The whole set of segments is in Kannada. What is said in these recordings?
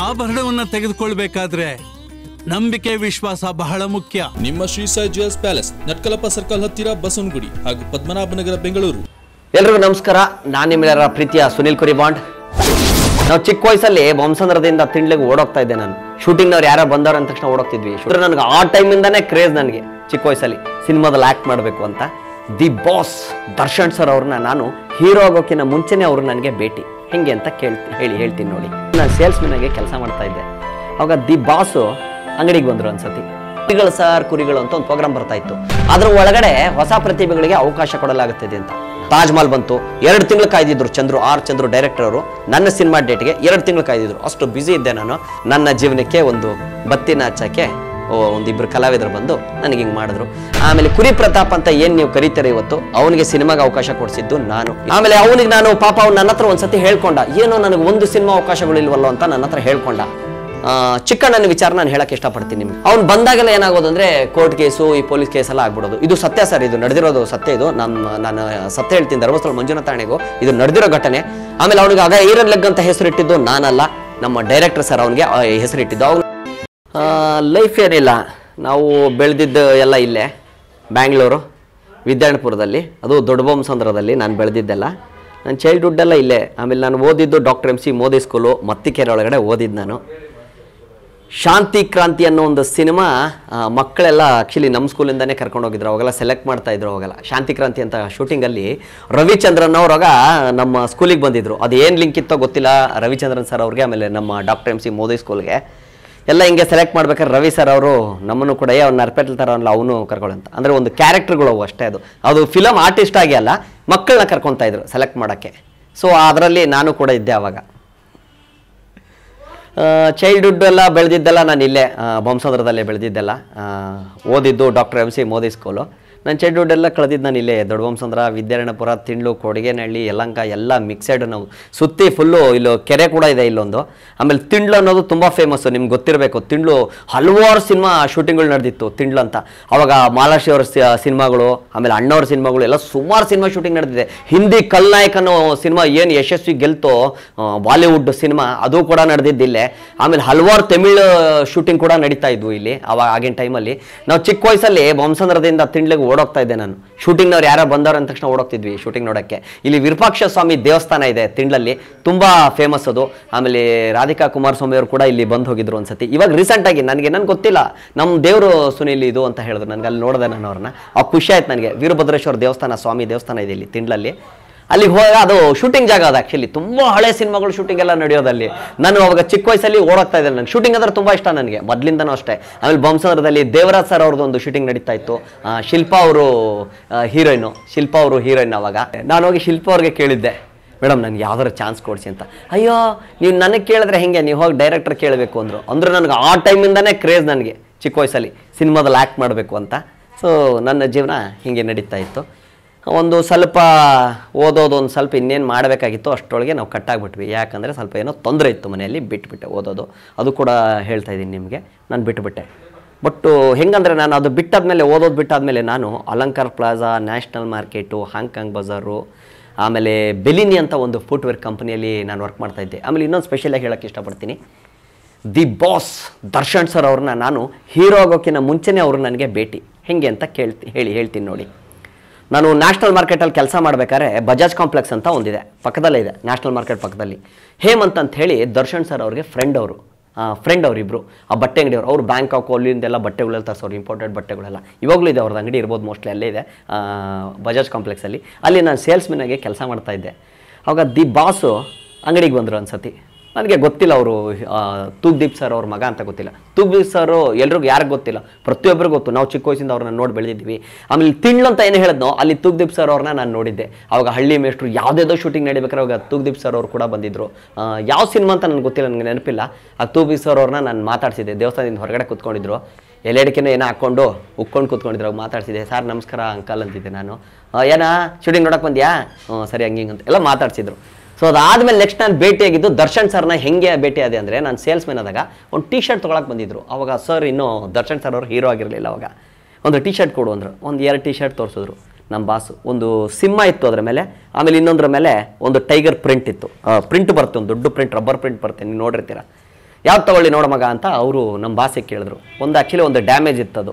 ಆಭರಣವನ್ನ ತೆಗೆದುಕೊಳ್ಬೇಕಾದ್ರೆ ನಂಬಿಕೆ ವಿಶ್ವಾಸ ಬಹಳ ಮುಖ್ಯ ನಿಮ್ಮ Shri Sai jewels palace Natkalappa circle ಹತ್ತಿರ ಬಸವನಗುಡಿ ಹಾಗೂ ಪದ್ಮನಾಭನಗರ ಬೆಂಗಳೂರು ಎಲ್ರಿಗೂ ನಮಸ್ಕಾರ ನಾನು ನಿಮ್ಮೆಲ್ಲರ ಪ್ರೀತಿಯ ಸುನಿಲ್ ಕುರಿಬಾಂಡ್ ನಾವು ಚಿಕ್ಕ ವಯಸ್ಸಲ್ಲಿ ಬೊಂಸಂದ್ರದಿಂದ ತಿಂಡ್ಲಿಗೆ ಓಡೋಗ್ತಾ ಇದ್ದೆ ನಾನು ಶೂಟಿಂಗ್ನವ್ರು ಯಾರೋ ಬಂದವ್ರು ಅಂದ ತಕ್ಷಣ ಓಡೋಗ್ತಿದ್ವಿ ಶೂಟರ್ ನನಗೆ ಆ ಟೈಮಿಂದಾನೇ ಕ್ರೇಜ್ ನನಗೆ ಚಿಕ್ಕ ವಯಸ್ಸಲ್ಲಿ ಸಿನಿಮಾದಲ್ಲಿ ಆ್ಯಕ್ಟ್ ಮಾಡಬೇಕು ಅಂತ ದಿ ಬಾಸ್ ದರ್ಶನ್ ಸರ್ ಅವ್ರನ್ನ ನಾನು ಹೀರೋ ಆಗೋಕ್ಕಿಂತ ಮುಂಚೆನೇ ಅವರು ನನಗೆ ಭೇಟಿ ಹೆಂಗೆ ಅಂತ ಕೇಳ್ತಿ ಹೇಳಿ ಹೇಳ್ತೀನಿ ನೋಡಿ ನಾನು ಸೇಲ್ಸ್ಮನ್ ಆಗಿ ಕೆಲಸ ಮಾಡ್ತಾ ಇದ್ದೆ ಅವಾಗ ದಿ ಬಾಸು ಅಂಗಡಿಗೆ ಬಂದರು ಅನ್ಸತಿ ಕುರಿಗಳು ಸರ್ ಕುರಿಗಳು ಅಂತ ಒಂದು ಪ್ರೋಗ್ರಾಮ್ ಬರ್ತಾ ಇತ್ತು ಅದ್ರ ಒಳಗಡೆ ಹೊಸ ಪ್ರತಿಭೆಗಳಿಗೆ ಅವಕಾಶ ಕೊಡಲಾಗುತ್ತದೆ ಅಂತ ತಾಜ್ ಮಹಲ್ ಬಂತು ಎರಡು ತಿಂಗಳು ಕಾಯ್ದಿದ್ರು ಚಂದ್ರು ಆರ್ ಚಂದ್ರು ಡೈರೆಕ್ಟರ್ ಅವರು ನನ್ನ ಸಿನಿಮಾ ಡೇಟ್ಗೆ ಎರಡು ತಿಂಗಳು ಕಾಯ್ದಿದ್ರು ಅಷ್ಟು ಬ್ಯುಸಿ ಇದ್ದೆ ನಾನು ನನ್ನ ಜೀವನಕ್ಕೆ ಒಂದು ಬತ್ತಿನ ಹಚ್ಚಕ್ಕೆ ಓ, ಒಂದಿಬ್ರು ಕಲಾವಿದರು ಬಂದು ನನಗೆ ಹಿಂಗೆ ಮಾಡಿದ್ರು ಆಮೇಲೆ ಕುರಿ ಪ್ರತಾಪ್ ಅಂತ ಏನು ನೀವು ಕರೀತೀರ ಇವತ್ತು ಅವನಿಗೆ ಸಿನಿಮಾಗೆ ಅವಕಾಶ ಕೊಡಿಸಿದ್ದು ನಾನು ಆಮೇಲೆ ಅವನಿಗೆ ನಾನು ಪಾಪ ಅವ್ನು ನನ್ನ ಹತ್ರ ಒಂದ್ಸತಿ ಹೇಳ್ಕೊಂಡ ಏನೋ ನನಗೆ ಒಂದು ಸಿನಿಮಾ ಅವಕಾಶಗಳಿಲ್ವಲ್ಲ ಅಂತ ನನ್ನ ಹತ್ರ ಹೇಳ್ಕೊಂಡ ಆ, ಚಿಕ್ಕಣ್ಣನ ವಿಚಾರ ನಾನು ಹೇಳಕ್ ಇಷ್ಟಪಡ್ತೀನಿ ನಿಮ್ಗೆ ಅವ್ನು ಬಂದಾಗೆಲ್ಲ ಏನಾಗೋದು ಅಂದ್ರೆ ಕೋರ್ಟ್ ಕೇಸು ಈ ಪೊಲೀಸ್ ಕೇಸ್ ಎಲ್ಲ ಆಗ್ಬಿಡೋದು ಇದು ಸತ್ಯ ಸರ್ ಇದು ನಡೆದಿರೋದು ಸತ್ಯ ಇದು ನಮ್ಮ ನಾನು ಸತ್ಯ ಹೇಳ್ತೀನಿ ಧರ್ಮಸ್ಥಳ ಮಂಜುನಾಥ ಠಾಣೆಗೂ ಇದು ನಡೆದಿರೋ ಘಟನೆ ಆಮೇಲೆ ಅವನಿಗೆ ಆಗ ಐರನ್ ಲೆಗ್ ಅಂತ ಹೆಸರಿಟ್ಟಿದ್ದು ನಾನಲ್ಲ ನಮ್ಮ ಡೈರೆಕ್ಟರ್ ಸರ್ ಅವನಿಗೆ ಹೆಸರಿಟ್ಟಿದ್ದು ಅವ್ನು ಲೈಫ್ ಏನಿಲ್ಲ ನಾವು ಬೆಳೆದಿದ್ದು ಎಲ್ಲ ಇಲ್ಲೇ ಬ್ಯಾಂಗ್ಳೂರು ವಿದ್ಯಾರ್ಥಪುರದಲ್ಲಿ ಅದು ದೊಡ್ಡಬೊಮ್ಮಸಂದ್ರದಲ್ಲಿ ನಾನು ಬೆಳೆದಿದ್ದೆಲ್ಲ ನನ್ನ ಚೈಲ್ಡ್ಹುಡ್ ಎಲ್ಲ ಇಲ್ಲೇ ಆಮೇಲೆ ನಾನು ಓದಿದ್ದು doctor M C Modi school Mattikere ಒಳಗಡೆ ಓದಿದ್ದು ನಾನು ಶಾಂತಿ ಕ್ರಾಂತಿ ಅನ್ನೋ ಒಂದು ಸಿನಿಮಾ ಆ, ಮಕ್ಕಳೆಲ್ಲ ಆ್ಯಕ್ಚುಲಿ ನಮ್ಮ ಸ್ಕೂಲಿಂದನೇ ಕರ್ಕೊಂಡು ಹೋಗಿದ್ರು ಅವಾಗೆಲ್ಲ ಸೆಲೆಕ್ಟ್ ಮಾಡ್ತಾ ಇದ್ರು ಅವಾಗೆಲ್ಲ ಶಾಂತಿ ಕ್ರಾಂತಿ ಅಂತ ಶೂಟಿಂಗಲ್ಲಿ ರವಿಚಂದ್ರನ್ ಅವ್ರಾಗ ನಮ್ಮ ಸ್ಕೂಲಿಗೆ ಬಂದಿದ್ರು ಅದು ಏನು ಲಿಂಕ್ ಇತ್ತೋ ಗೊತ್ತಿಲ್ಲ ರವಿಚಂದ್ರನ್ ಸರ್ ಅವ್ರಿಗೆ ಆಮೇಲೆ ನಮ್ಮ ಡಾಕ್ಟರ್ ಎಮ್ ಸಿ ಮೋದಿ ಸ್ಕೂಲ್ಗೆ ಎಲ್ಲ ಹಿಂಗೆ ಸೆಲೆಕ್ಟ್ ಮಾಡ್ಬೇಕಾದ್ರೆ ರವಿ ಸರ್ ಅವರು ನಮ್ಮನ್ನು ಕೂಡ ಏ ಅವ್ನು ನರ್ಪೆಟ್ಲ್ ಥರ ಅಲ್ಲ ಅವನು ಕರ್ಕೊಳ್ಳೋಂತ ಅಂದರೆ ಒಂದು ಕ್ಯಾರೆಕ್ಟರ್ಗಳು ಅವು ಅಷ್ಟೇ ಅದು ಅದು ಫಿಲಮ್ ಆರ್ಟಿಸ್ಟ್ ಆಗಿ ಅಲ್ಲ ಮಕ್ಕಳನ್ನ ಕರ್ಕೊತಾ ಇದ್ರು ಸೆಲೆಕ್ಟ್ ಮಾಡೋಕ್ಕೆ ಸೊ ಅದರಲ್ಲಿ ನಾನು ಕೂಡ ಇದ್ದೆ ಅವಾಗ ಚೈಲ್ಡ್ಹುಡ್ ಎಲ್ಲ ಬೆಳೆದಿದ್ದೆಲ್ಲ ನಾನು ಇಲ್ಲೇ ಆ, ಬೊಮ್ಮಸಂದ್ರದಲ್ಲೇ ಬೆಳೆದಿದ್ದೆಲ್ಲ ಆ, ಓದಿದ್ದು doctor M C Modi school ನನ್ನ ಚೈಲ್ಡ್ಹುಡ್ ಎಲ್ಲ ಕಳೆದಿದ್ದು ನಾನು ಇಲ್ಲೇ ದೊಡ್ಡಬೊಮ್ಮಸಂದ್ರ ವಿದ್ಯಾರಣ್ಯಪುರ ತಿಂಡ್ಲು ಕೊಡಿಗೆನಹಳ್ಳಿ ಯಲಂಕ ಎಲ್ಲ ಮಿಕ್ಸೆಡ್ ನಾವು ಸುತ್ತಿ ಫುಲ್ಲು ಇಲ್ಲೂ ಕೆರೆ ಕೂಡ ಇದೆ ಇಲ್ಲೊಂದು ಆಮೇಲೆ ತಿಂಡ್ಲು ಅನ್ನೋದು ತುಂಬ ಫೇಮಸ್ಸು ನಿಮ್ಗೆ ಗೊತ್ತಿರಬೇಕು ತಿಂಡ್ಲು ಹಲವಾರು ಸಿನಿಮಾ ಶೂಟಿಂಗ್ಗಳು ನಡೆದಿತ್ತು ತಿಂಡ್ಲು ಅಂತ ಅವಾಗ ಮಾಲಾಶ್ರೀ ಅವ್ರ ಸಿನಿಮಾಗಳು ಆಮೇಲೆ ಅಣ್ಣವ್ರ ಸಿನಿಮಾಗಳು ಎಲ್ಲ ಸುಮಾರು ಸಿನಿಮಾ ಶೂಟಿಂಗ್ ನಡೆದಿದೆ ಹಿಂದಿ ಕಲ್ನಾಯಕ್ ಅನ್ನೋ ಸಿನಿಮಾ ಏನು ಯಶಸ್ವಿ ಗೆಲ್ತೋ ಆ, ಬಾಲಿವುಡ್ ಸಿನಿಮಾ ಅದು ಕೂಡ ನಡೆದಿದ್ದಿಲ್ಲೇ ಆಮೇಲೆ ಹಲವಾರು ತಮಿಳ್ ಶೂಟಿಂಗ್ ಕೂಡ ನಡೀತಾ ಇದ್ವು ಇಲ್ಲಿ ಅವಾಗ ಆಗಿನ ಟೈಮಲ್ಲಿ ನಾವು ಚಿಕ್ಕ ವಯಸ್ಸಲ್ಲಿ ಬೊಮ್ಮಸಂದ್ರದಿಂದ ತಿಂಡ್ಲಿಗೆ ಓಡೋಗ್ತಾ ಇದ್ದೆ ನಾನು ಶೂಟಿಂಗ್ನವ್ರು ಯಾರೋ ಬಂದವ್ರು ಅಂದ ತಕ್ಷಣ ಓಡೋಗ್ತಿದ್ವಿ ಶೂಟಿಂಗ್ ನೋಡೋಕ್ಕೆ ಇಲ್ಲಿ ವಿರೂಪಾಕ್ಷ ಸ್ವಾಮಿ ದೇವಸ್ಥಾನ ಇದೆ ತಿಂಡ್ಲಲ್ಲಿ ತುಂಬ ಫೇಮಸ್ ಅದು ಆಮೇಲೆ ರಾಧಿಕಾ ಕುಮಾರಸ್ವಾಮಿ ಅವರು ಕೂಡ ಇಲ್ಲಿ ಬಂದು ಹೋಗಿದ್ರು ಒಂದ್ಸತಿ ಇವಾಗ ರೀಸೆಂಟಾಗಿ ನನಗೆ ನನ್ಗೆ ಗೊತ್ತಿಲ್ಲ ನಮ್ಮ ದೇವರು ಸುನಿಲ್ ಇದು ಅಂತ ಹೇಳಿದ್ರು ನನಗೆ ಅಲ್ಲಿ ನೋಡಿದೆ ನಾನು ಅವ್ರನ್ನ ಆ ಖುಷಿ ಆಯ್ತು ನನಗೆ ವೀರಭದ್ರೇಶ್ವರ ದೇವಸ್ಥಾನ ಸ್ವಾಮಿ ದೇವಸ್ಥಾನ ಇದೆ ಇಲ್ಲಿ ತಿಂಡ್ಲಲ್ಲಿ ಅಲ್ಲಿಗೆ ಹೋದಾಗ ಅದು ಶೂಟಿಂಗ್ ಜಾಗ ಅದು ಆ್ಯಕ್ಚುಲಿ ತುಂಬ ಹಳೆ ಸಿನಿಮಾಗಳು ಶೂಟಿಂಗ್ ಎಲ್ಲ ನಡೆಯೋದಲ್ಲಿ ನಾನು ಅವಾಗ ಚಿಕ್ಕ ವಯಸ್ಸಲ್ಲಿ ಓಡೋಗ್ತಾ ಇದ್ದೆ ನನಗೆ ಶೂಟಿಂಗ್ ಅಂದ್ರೆ ತುಂಬ ಇಷ್ಟ ನನಗೆ ಮೊದಲಿಂದನೂ ಅಷ್ಟೇ ಆಮೇಲೆ ಬೊಮ್ಮಸಂದ್ರದಲ್ಲಿ ದೇವರಾಜ್ ಸರ್ ಅವ್ರದ್ದು ಒಂದು ಶೂಟಿಂಗ್ ನಡೀತಾ ಇತ್ತು ಆ, ಶಿಲ್ಪಾ ಅವರು ಹೀರೋಯಿನು ಶಿಲ್ಪಾ ಅವರು ಹೀರೋಯಿನ್ ಅವಾಗ ನಾನು ಹೋಗಿ ಶಿಲ್ಪಾ ಅವ್ರಿಗೆ ಕೇಳಿದ್ದೆ ಮೇಡಮ್ ನನಗೆ ಯಾವ್ದಾರು ಚಾನ್ಸ್ ಕೊಡಿಸಿ ಅಂತ ಅಯ್ಯೋ ನೀವು ನನಗೆ ಕೇಳಿದ್ರೆ ಹೆಂಗೆ ನೀವು ಹೋಗಿ ಡೈರೆಕ್ಟರ್ ಕೇಳಬೇಕು ಅಂದರು ಅಂದ್ರೆ ನನಗೆ ಆ ಟೈಮಿಂದನೇ ಕ್ರೇಜ್ ನನಗೆ ಚಿಕ್ಕ ವಯಸ್ಸಲ್ಲಿ ಸಿನಿಮಾದಲ್ಲಿ ಆ್ಯಕ್ಟ್ ಮಾಡಬೇಕು ಅಂತ ಸೊ ನನ್ನ ಜೀವನ ಹೀಗೆ ನಡೀತಾ ಇತ್ತು ಒಂದು ಸ್ವಲ್ಪ ಓದೋದು ಒಂದು ಸ್ವಲ್ಪ ಇನ್ನೇನು ಮಾಡಬೇಕಾಗಿತ್ತು ಅಷ್ಟರೊಳಗೆ ನಾವು ಕಟ್ಟಾಗ್ಬಿಟ್ವಿ ಯಾಕಂದರೆ ಸ್ವಲ್ಪ ಏನೋ ತೊಂದರೆ ಇತ್ತು ಮನೆಯಲ್ಲಿ ಬಿಟ್ಬಿಟ್ಟೆ ಓದೋದು ಅದು ಕೂಡ ಹೇಳ್ತಾ ಇದ್ದೀನಿ ನಿಮಗೆ ನಾನು ಬಿಟ್ಟುಬಿಟ್ಟೆ ಬಟ್ ಹೆಂಗಂದರೆ ನಾನು ಅದು ಬಿಟ್ಟಾದ್ಮೇಲೆ ಓದೋದು ಬಿಟ್ಟಾದ್ಮೇಲೆ ನಾನು Alankar plaza national market Hong Kong Bazaar ಆಮೇಲೆ ಬೆಲಿನಿ ಅಂತ ಒಂದು ಫುಟ್ವೇರ್ ಕಂಪ್ನಿಯಲ್ಲಿ ನಾನು ವರ್ಕ್ ಮಾಡ್ತಾ ಇದ್ದೆ ಆಮೇಲೆ ಇನ್ನೊಂದು ಸ್ಪೆಷಲಾಗಿ ಹೇಳೋಕ್ಕೆ ಇಷ್ಟಪಡ್ತೀನಿ ದಿ ಬಾಸ್ ದರ್ಶನ್ ಸರ್ ಅವ್ರನ್ನ ನಾನು ಹೀರೋ ಆಗೋಕ್ಕಿಂತ ಮುಂಚೆನೇ ಅವರು ನನಗೆ ಭೇಟಿ ಹೆಂಗೆ ಅಂತ ಕೇಳ್ತಿ ಹೇಳಿ ಹೇಳ್ತೀನಿ ನೋಡಿ ನಾನು ನ್ಯಾಷನಲ್ ಮಾರ್ಕೆಟಲ್ಲಿ ಕೆಲಸ ಮಾಡಬೇಕಾದ್ರೆ ಬಜಾಜ್ ಕಾಂಪ್ಲೆಕ್ಸ್ ಅಂತ ಒಂದಿದೆ ಪಕ್ಕದಲ್ಲೇ ಇದೆ ನ್ಯಾಷನಲ್ ಮಾರ್ಕೆಟ್ ಪಕ್ಕದಲ್ಲಿ ಹೇಮಂತ್ ಅಂತ ಹೇಳಿ ದರ್ಶನ್ ಸರ್ ಅವ್ರಿಗೆ ಫ್ರೆಂಡ್ ಅವರು ಫ್ರೆಂಡ್ ಅವರಿಬ್ಬರು ಆ ಬಟ್ಟೆ ಅಂಗಡಿಯವರು ಅವರು ಬ್ಯಾಂಕಾಕ್ ಅಲ್ಲಿಂದೆಲ್ಲ ಬಟ್ಟೆಗಳೆಲ್ಲ ತರಿಸೋರು ಇಂಪೋರ್ಟೆಡ್ ಬಟ್ಟೆಗಳೆಲ್ಲ ಇವಾಗಲೂ ಇದೆ ಅವ್ರದ್ದು ಅಂಗಡಿ ಇರ್ಬೋದು ಮೋಸ್ಟ್ಲಿ ಅಲ್ಲೇ ಇದೆ ಆ, ಬಜಾಜ್ ಕಾಂಪ್ಲೆಕ್ಸಲ್ಲಿ ಅಲ್ಲಿ ನಾನು ಸೇಲ್ಸ್ಮೆನ್ ಆಗಿ ಕೆಲಸ ಮಾಡ್ತಾ ಇದ್ದೆ ಅವಾಗ ದಿ ಬಾಸು ಅಂಗಡಿಗೆ ಬಂದರು ಅನ್ಸತಿ ನನಗೆ ಗೊತ್ತಿಲ್ಲ ಅವರು ತೂಗ್ದೀಪ್ ಸರ್ ಅವ್ರ ಮಗ ಅಂತ ಗೊತ್ತಿಲ್ಲ ತೂಗ್ದೀಪ್ ಸರ್ ಎಲ್ರಿಗೂ ಯಾರಿಗೆ ಗೊತ್ತಿಲ್ಲ ಪ್ರತಿಯೊಬ್ಬರಿಗೂ ಗೊತ್ತು ನಾವು ಚಿಕ್ಕ ವಯಸ್ಸಿಂದ ಅವ್ರನ್ನ ನೋಡಿ ಬೆಳೆದಿದ್ವಿ ಆಮೇಲೆ ತಿಂಗಳು ಅಂತ ಏನು ಹೇಳಿದ್ನೋ ಅಲ್ಲಿ ತೂಗ್ದೀಪ್ ಸರ್ ಅವ್ರನ್ನ ನಾನು ನೋಡಿದ್ದೆ ಅವಾಗ ಹಳ್ಳಿ ಮೇಷ್ಟ್ರು ಯಾವುದೇದೋ ಶೂಟಿಂಗ್ ನಡಿಬೇಕಾದ್ರೆ ಅವಾಗ ತೂಗ್ದೀಪ್ ಸರ್ ಅವರು ಕೂಡ ಬಂದಿದ್ರು ಆ, ಯಾವ ಸಿನಿಮಾ ಅಂತ ನನಗೆ ಗೊತ್ತಿಲ್ಲ ನನಗೆ ನೆನಪಿಲ್ಲ ಆ ತೂಗ್ದೀಪ್ ಸರ್ ಅವ್ರನ್ನ ನಾನು ಮಾತಾಡ್ಸಿದ್ದೆ ದೇವಸ್ಥಾನದಿಂದ ಹೊರಗಡೆ ಕೂತ್ಕೊಂಡಿದ್ರು ಎಲೆಡಿಕೆನೋ ಏನೋ ಹಾಕ್ಕೊಂಡು ಉಕ್ಕೊಂಡು ಕೂತ್ಕೊಂಡಿದ್ರು ಅವಾಗ ಮಾತಾಡ್ಸಿದ್ದೆ ಸರ್ ನಮಸ್ಕಾರ ಅಂಕಲ್ ಅಂತಿದ್ದೆ ನಾನು "ಆ, ಏನಾ ಶೂಟಿಂಗ್ ನೋಡಕ್ಕೆ ಬಂದ್ಯಾ ಹ್ಞೂ ಸರಿ ಹಂಗೆ ಹಿಂಗೆ ಅಂತ ಎಲ್ಲ ಮಾತಾಡ್ಸಿದ್ರು ಸೊ ಅದಾದ್ಮೇಲೆ ನೆಕ್ಸ್ಟ್ ನಾನು ಭೇಟಿಯಾಗಿದ್ದು ದರ್ಶನ್ ಸರ್ನ ಹೆಂಗೆ ಭೇಟಿಯಾದೆ ಅಂದರೆ ನಾನು ಸೇಲ್ಸ್ಮೆನ್ ಆದಾಗ ಒಂದು ಟಿ ಶರ್ಟ್ ತೊಗೊಳಕ್ಕೆ ಬಂದಿದ್ರು ಅವಾಗ ಸರ್ ಇನ್ನೂ ದರ್ಶನ್ ಸರ್ ಅವರು ಹೀರೋ ಆಗಿರಲಿಲ್ಲ ಅವಾಗ ಒಂದು ಟಿ ಶರ್ಟ್ ಕೊಡು ಅಂದರು ಒಂದು ಎರಡು ಟಿ ಶರ್ಟ್ ತೋರಿಸಿದ್ರು ನಮ್ಮ ಬಾಸು ಒಂದು ಸಿಂಹ ಇತ್ತು ಅದ್ರ ಮೇಲೆ ಆಮೇಲೆ ಇನ್ನೊಂದ್ರ ಮೇಲೆ ಒಂದು ಟೈಗರ್ ಪ್ರಿಂಟ್ ಇತ್ತು ಪ್ರಿಂಟ್ ಬರುತ್ತೆ ಒಂದು ದೊಡ್ಡ ಪ್ರಿಂಟ್ ರಬ್ಬರ್ ಪ್ರಿಂಟ್ ಬರುತ್ತೆ ನೀವು ನೋಡಿರ್ತೀರ ಯಾವ್ದು ತಗೊಳ್ಳಿ ನೋಡ ಮಗ ಅಂತ ಅವರು ನಮ್ಮ ಬಾಸಿಗೆ ಕೇಳಿದ್ರು ಒಂದು ಆ್ಯಕ್ಚುಲಿ ಒಂದು ಡ್ಯಾಮೇಜ್ ಇತ್ತದು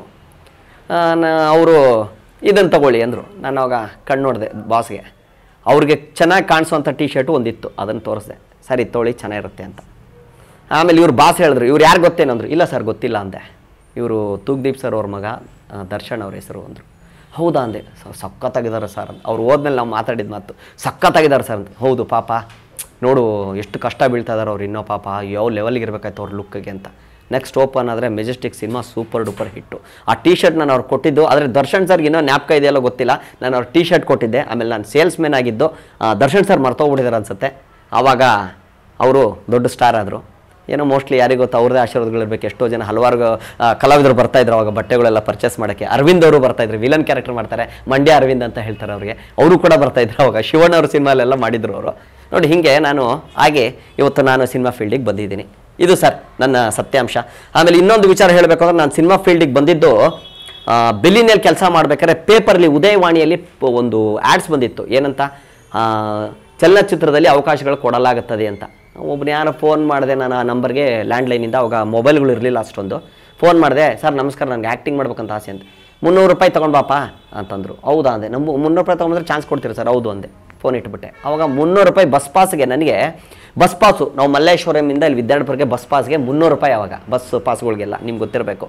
ಅವರು ಇದನ್ನು ತಗೊಳ್ಳಿ ಅಂದರು ನಾನು ಅವಾಗ ಕಣ್ಣು ನೋಡಿದೆ ಬಾಸ್ಗೆ ಅವ್ರಿಗೆ ಚೆನ್ನಾಗಿ ಕಾಣಿಸೋಂಥ ಟಿ ಶರ್ಟು ಒಂದಿತ್ತು ಅದನ್ನು ತೋರಿಸ್ದೆ ಸರ್ ಇದು ತೊಗೊಳ್ಳಿ ಚೆನ್ನಾಗಿರುತ್ತೆ ಅಂತ ಆಮೇಲೆ ಇವ್ರು ಬಾಸ್ ಹೇಳಿದ್ರು ಇವ್ರು ಯಾರು ಗೊತ್ತೇನಂದ್ರು ಇಲ್ಲ ಸರ್ ಗೊತ್ತಿಲ್ಲ ಅಂದೆ ಇವರು ತೂಗ್ದೀಪ್ ಸರ್ ಅವ್ರ ಮಗ ಆ, ದರ್ಶನ್ ಅವ್ರ ಹೆಸರು ಅಂದರು ಹೌದಾ ಅಂದೆ ಸರ್ ಸಖತ್ತಾಗಿದ್ದಾರೆ ಸರ್ ಅಂತ ಅವ್ರು ಹೋದ್ಮೇಲೆ ನಾವು ಮಾತಾಡಿದ ಮಾತು ಸಖತ್ತಾಗಿದ್ದಾರೆ ಸರ್ ಅಂತ ಹೌದು ಪಾಪ ನೋಡು ಎಷ್ಟು ಕಷ್ಟ ಬೀಳ್ತಾ ಇದಾರೆ ಅವ್ರು ಇನ್ನೂ ಪಾಪ ಯಾವ ಲೆವೆಲ್ಗೆ ಇರಬೇಕಾಯ್ತು ಅವ್ರ ಲುಕ್ಗೆ ಅಂತ ನೆಕ್ಸ್ಟ್ ಓಪನ್ ಆದರೆ Majestic cinema super duper hit ಆ ಟಿ ಶರ್ಟ್ ನಾನು ಅವ್ರು ಕೊಟ್ಟಿದ್ದು ಆದರೆ ದರ್ಶನ್ ಸರ್ಗೆ ಇನ್ನೂ ಜ್ಞಾಪಕ ಇದೆಯಲ್ಲ ಗೊತ್ತಿಲ್ಲ ನಾನು ಅವ್ರ ಟಿ ಶರ್ಟ್ ಕೊಟ್ಟಿದ್ದೆ ಆಮೇಲೆ ನಾನು ಸೇಲ್ಸ್ ಮ್ಯಾನ್ ಆಗಿದ್ದು ಆ, ದರ್ಶನ್ ಸರ್ ಮರ್ತೋಗ್ಬಿಟ್ಟಿದ್ದಾರೆ ಅನ್ಸುತ್ತೆ ಆವಾಗ ಅವರು ದೊಡ್ಡ ಸ್ಟಾರ್ ಆದರು ಏನೋ ಮೋಸ್ಟ್ಲಿ ಯಾರಿಗೂ ಗೊತ್ತು ಅವ್ರದ್ದೇ ಆಶೀರ್ವಾದಗಳಿರ್ಬೇಕು ಎಷ್ಟೋ ಜನ ಹಲವಾರು ಆ, ಕಲಾವಿದರು ಬರ್ತಾ ಇದ್ರು ಅವಾಗ ಬಟ್ಟೆಗಳೆಲ್ಲ ಪರ್ಚೇಸ್ ಮಾಡೋಕ್ಕೆ ಅರವಿಂದ್ ಅವರು ಬರ್ತಾ ಇದ್ರು ವಿಲನ್ ಕ್ಯಾರೆಕ್ಟರ್ ಮಾಡ್ತಾರೆ ಮಂಡ್ಯ ಅರವಿಂದ್ ಅಂತ ಹೇಳ್ತಾರೆ ಅವ್ರಿಗೆ ಅವರು ಕೂಡ ಬರ್ತಾ ಇದ್ರು ಅವಾಗ ಶಿವಣ್ಣ ಅವ್ರ ಸಿನಿಮಾಲೆಲ್ಲ ಮಾಡಿದ್ರು ಅವರು ನೋಡಿ ಹೀಗೆ ನಾನು ಹಾಗೆ ಇವತ್ತು ನಾನು ಸಿನಿಮಾ ಫೀಲ್ಡಿಗೆ ಬಂದಿದ್ದೀನಿ ಇದು ಸರ್ ನನ್ನ ಸತ್ಯಾಂಶ ಆಮೇಲೆ ಇನ್ನೊಂದು ವಿಚಾರ ಹೇಳಬೇಕು ಅಂದ್ರೆ ನಾನು ಸಿನಿಮಾ ಫೀಲ್ಡಿಗೆ ಬಂದಿದ್ದು ಆ, ಬೆಲ್ಲಿನಲ್ಲಿ ಕೆಲಸ ಮಾಡ್ಬೇಕಾದ್ರೆ ಪೇಪರ್ಲಿ ಉದಯವಾಣಿಯಲ್ಲಿ ಪ- ಒಂದು ಆ್ಯಡ್ಸ್ ಬಂದಿತ್ತು ಏನಂತ ಆ, ಚಲನಚಿತ್ರದಲ್ಲಿ ಅವಕಾಶಗಳು ಕೊಡಲಾಗುತ್ತದೆ ಅಂತ ಒಬ್ಬನು ಯಾರೋ ಫೋನ್ ಮಾಡಿದೆ ನಾನು ಆ ನಂಬರ್ಗೆ ಲ್ಯಾಂಡ್ಲೈನಿಂದ ಅವಾಗ ಮೊಬೈಲ್ಗಳು ಇರಲಿಲ್ಲ ಅಷ್ಟೊಂದು ಫೋನ್ ಮಾಡಿದೆ ಸರ್ ನಮಸ್ಕಾರ ನನಗೆ ಆ್ಯಕ್ಟಿಂಗ್ ಮಾಡ್ಬೇಕಂತ ಆಸೆ ಅಂತ ಮುನ್ನೂರು ರೂಪಾಯಿ ತೊಗೊಂಡ್ಬಾಪ ಅಂತಂದರು ಹೌದಾ ಅಂದೆ ನಮ್ಮ ಮುನ್ನೂರು ರೂಪಾಯಿ ತೊಗೊಂಡ್ರೆ ಚಾನ್ಸ್ ಕೊಡ್ತೀರಾ ಸರ್ ಹೌದು ಅಂದೆ ಫೋನ್ ಇಟ್ಬಿಟ್ಟೆ ಅವಾಗ ಮುನ್ನೂರು ರೂಪಾಯಿ ಬಸ್ ಪಾಸ್ಗೆ ನನಗೆ ಬಸ್ ಪಾಸು ನಾವು ಮಲ್ಲೇಶ್ವರಮಿಂದ ಇಲ್ಲಿ ವಿದ್ಯಾರ್ಥಿಗಳಿಗೆ ಬಸ್ ಪಾಸ್ಗೆ ಮುನ್ನೂರು ರೂಪಾಯಿ ಅವಾಗ ಬಸ್ ಪಾಸ್ಗಳಿಗೆಲ್ಲ ನಿಮ್ಗೆ ಗೊತ್ತಿರಬೇಕು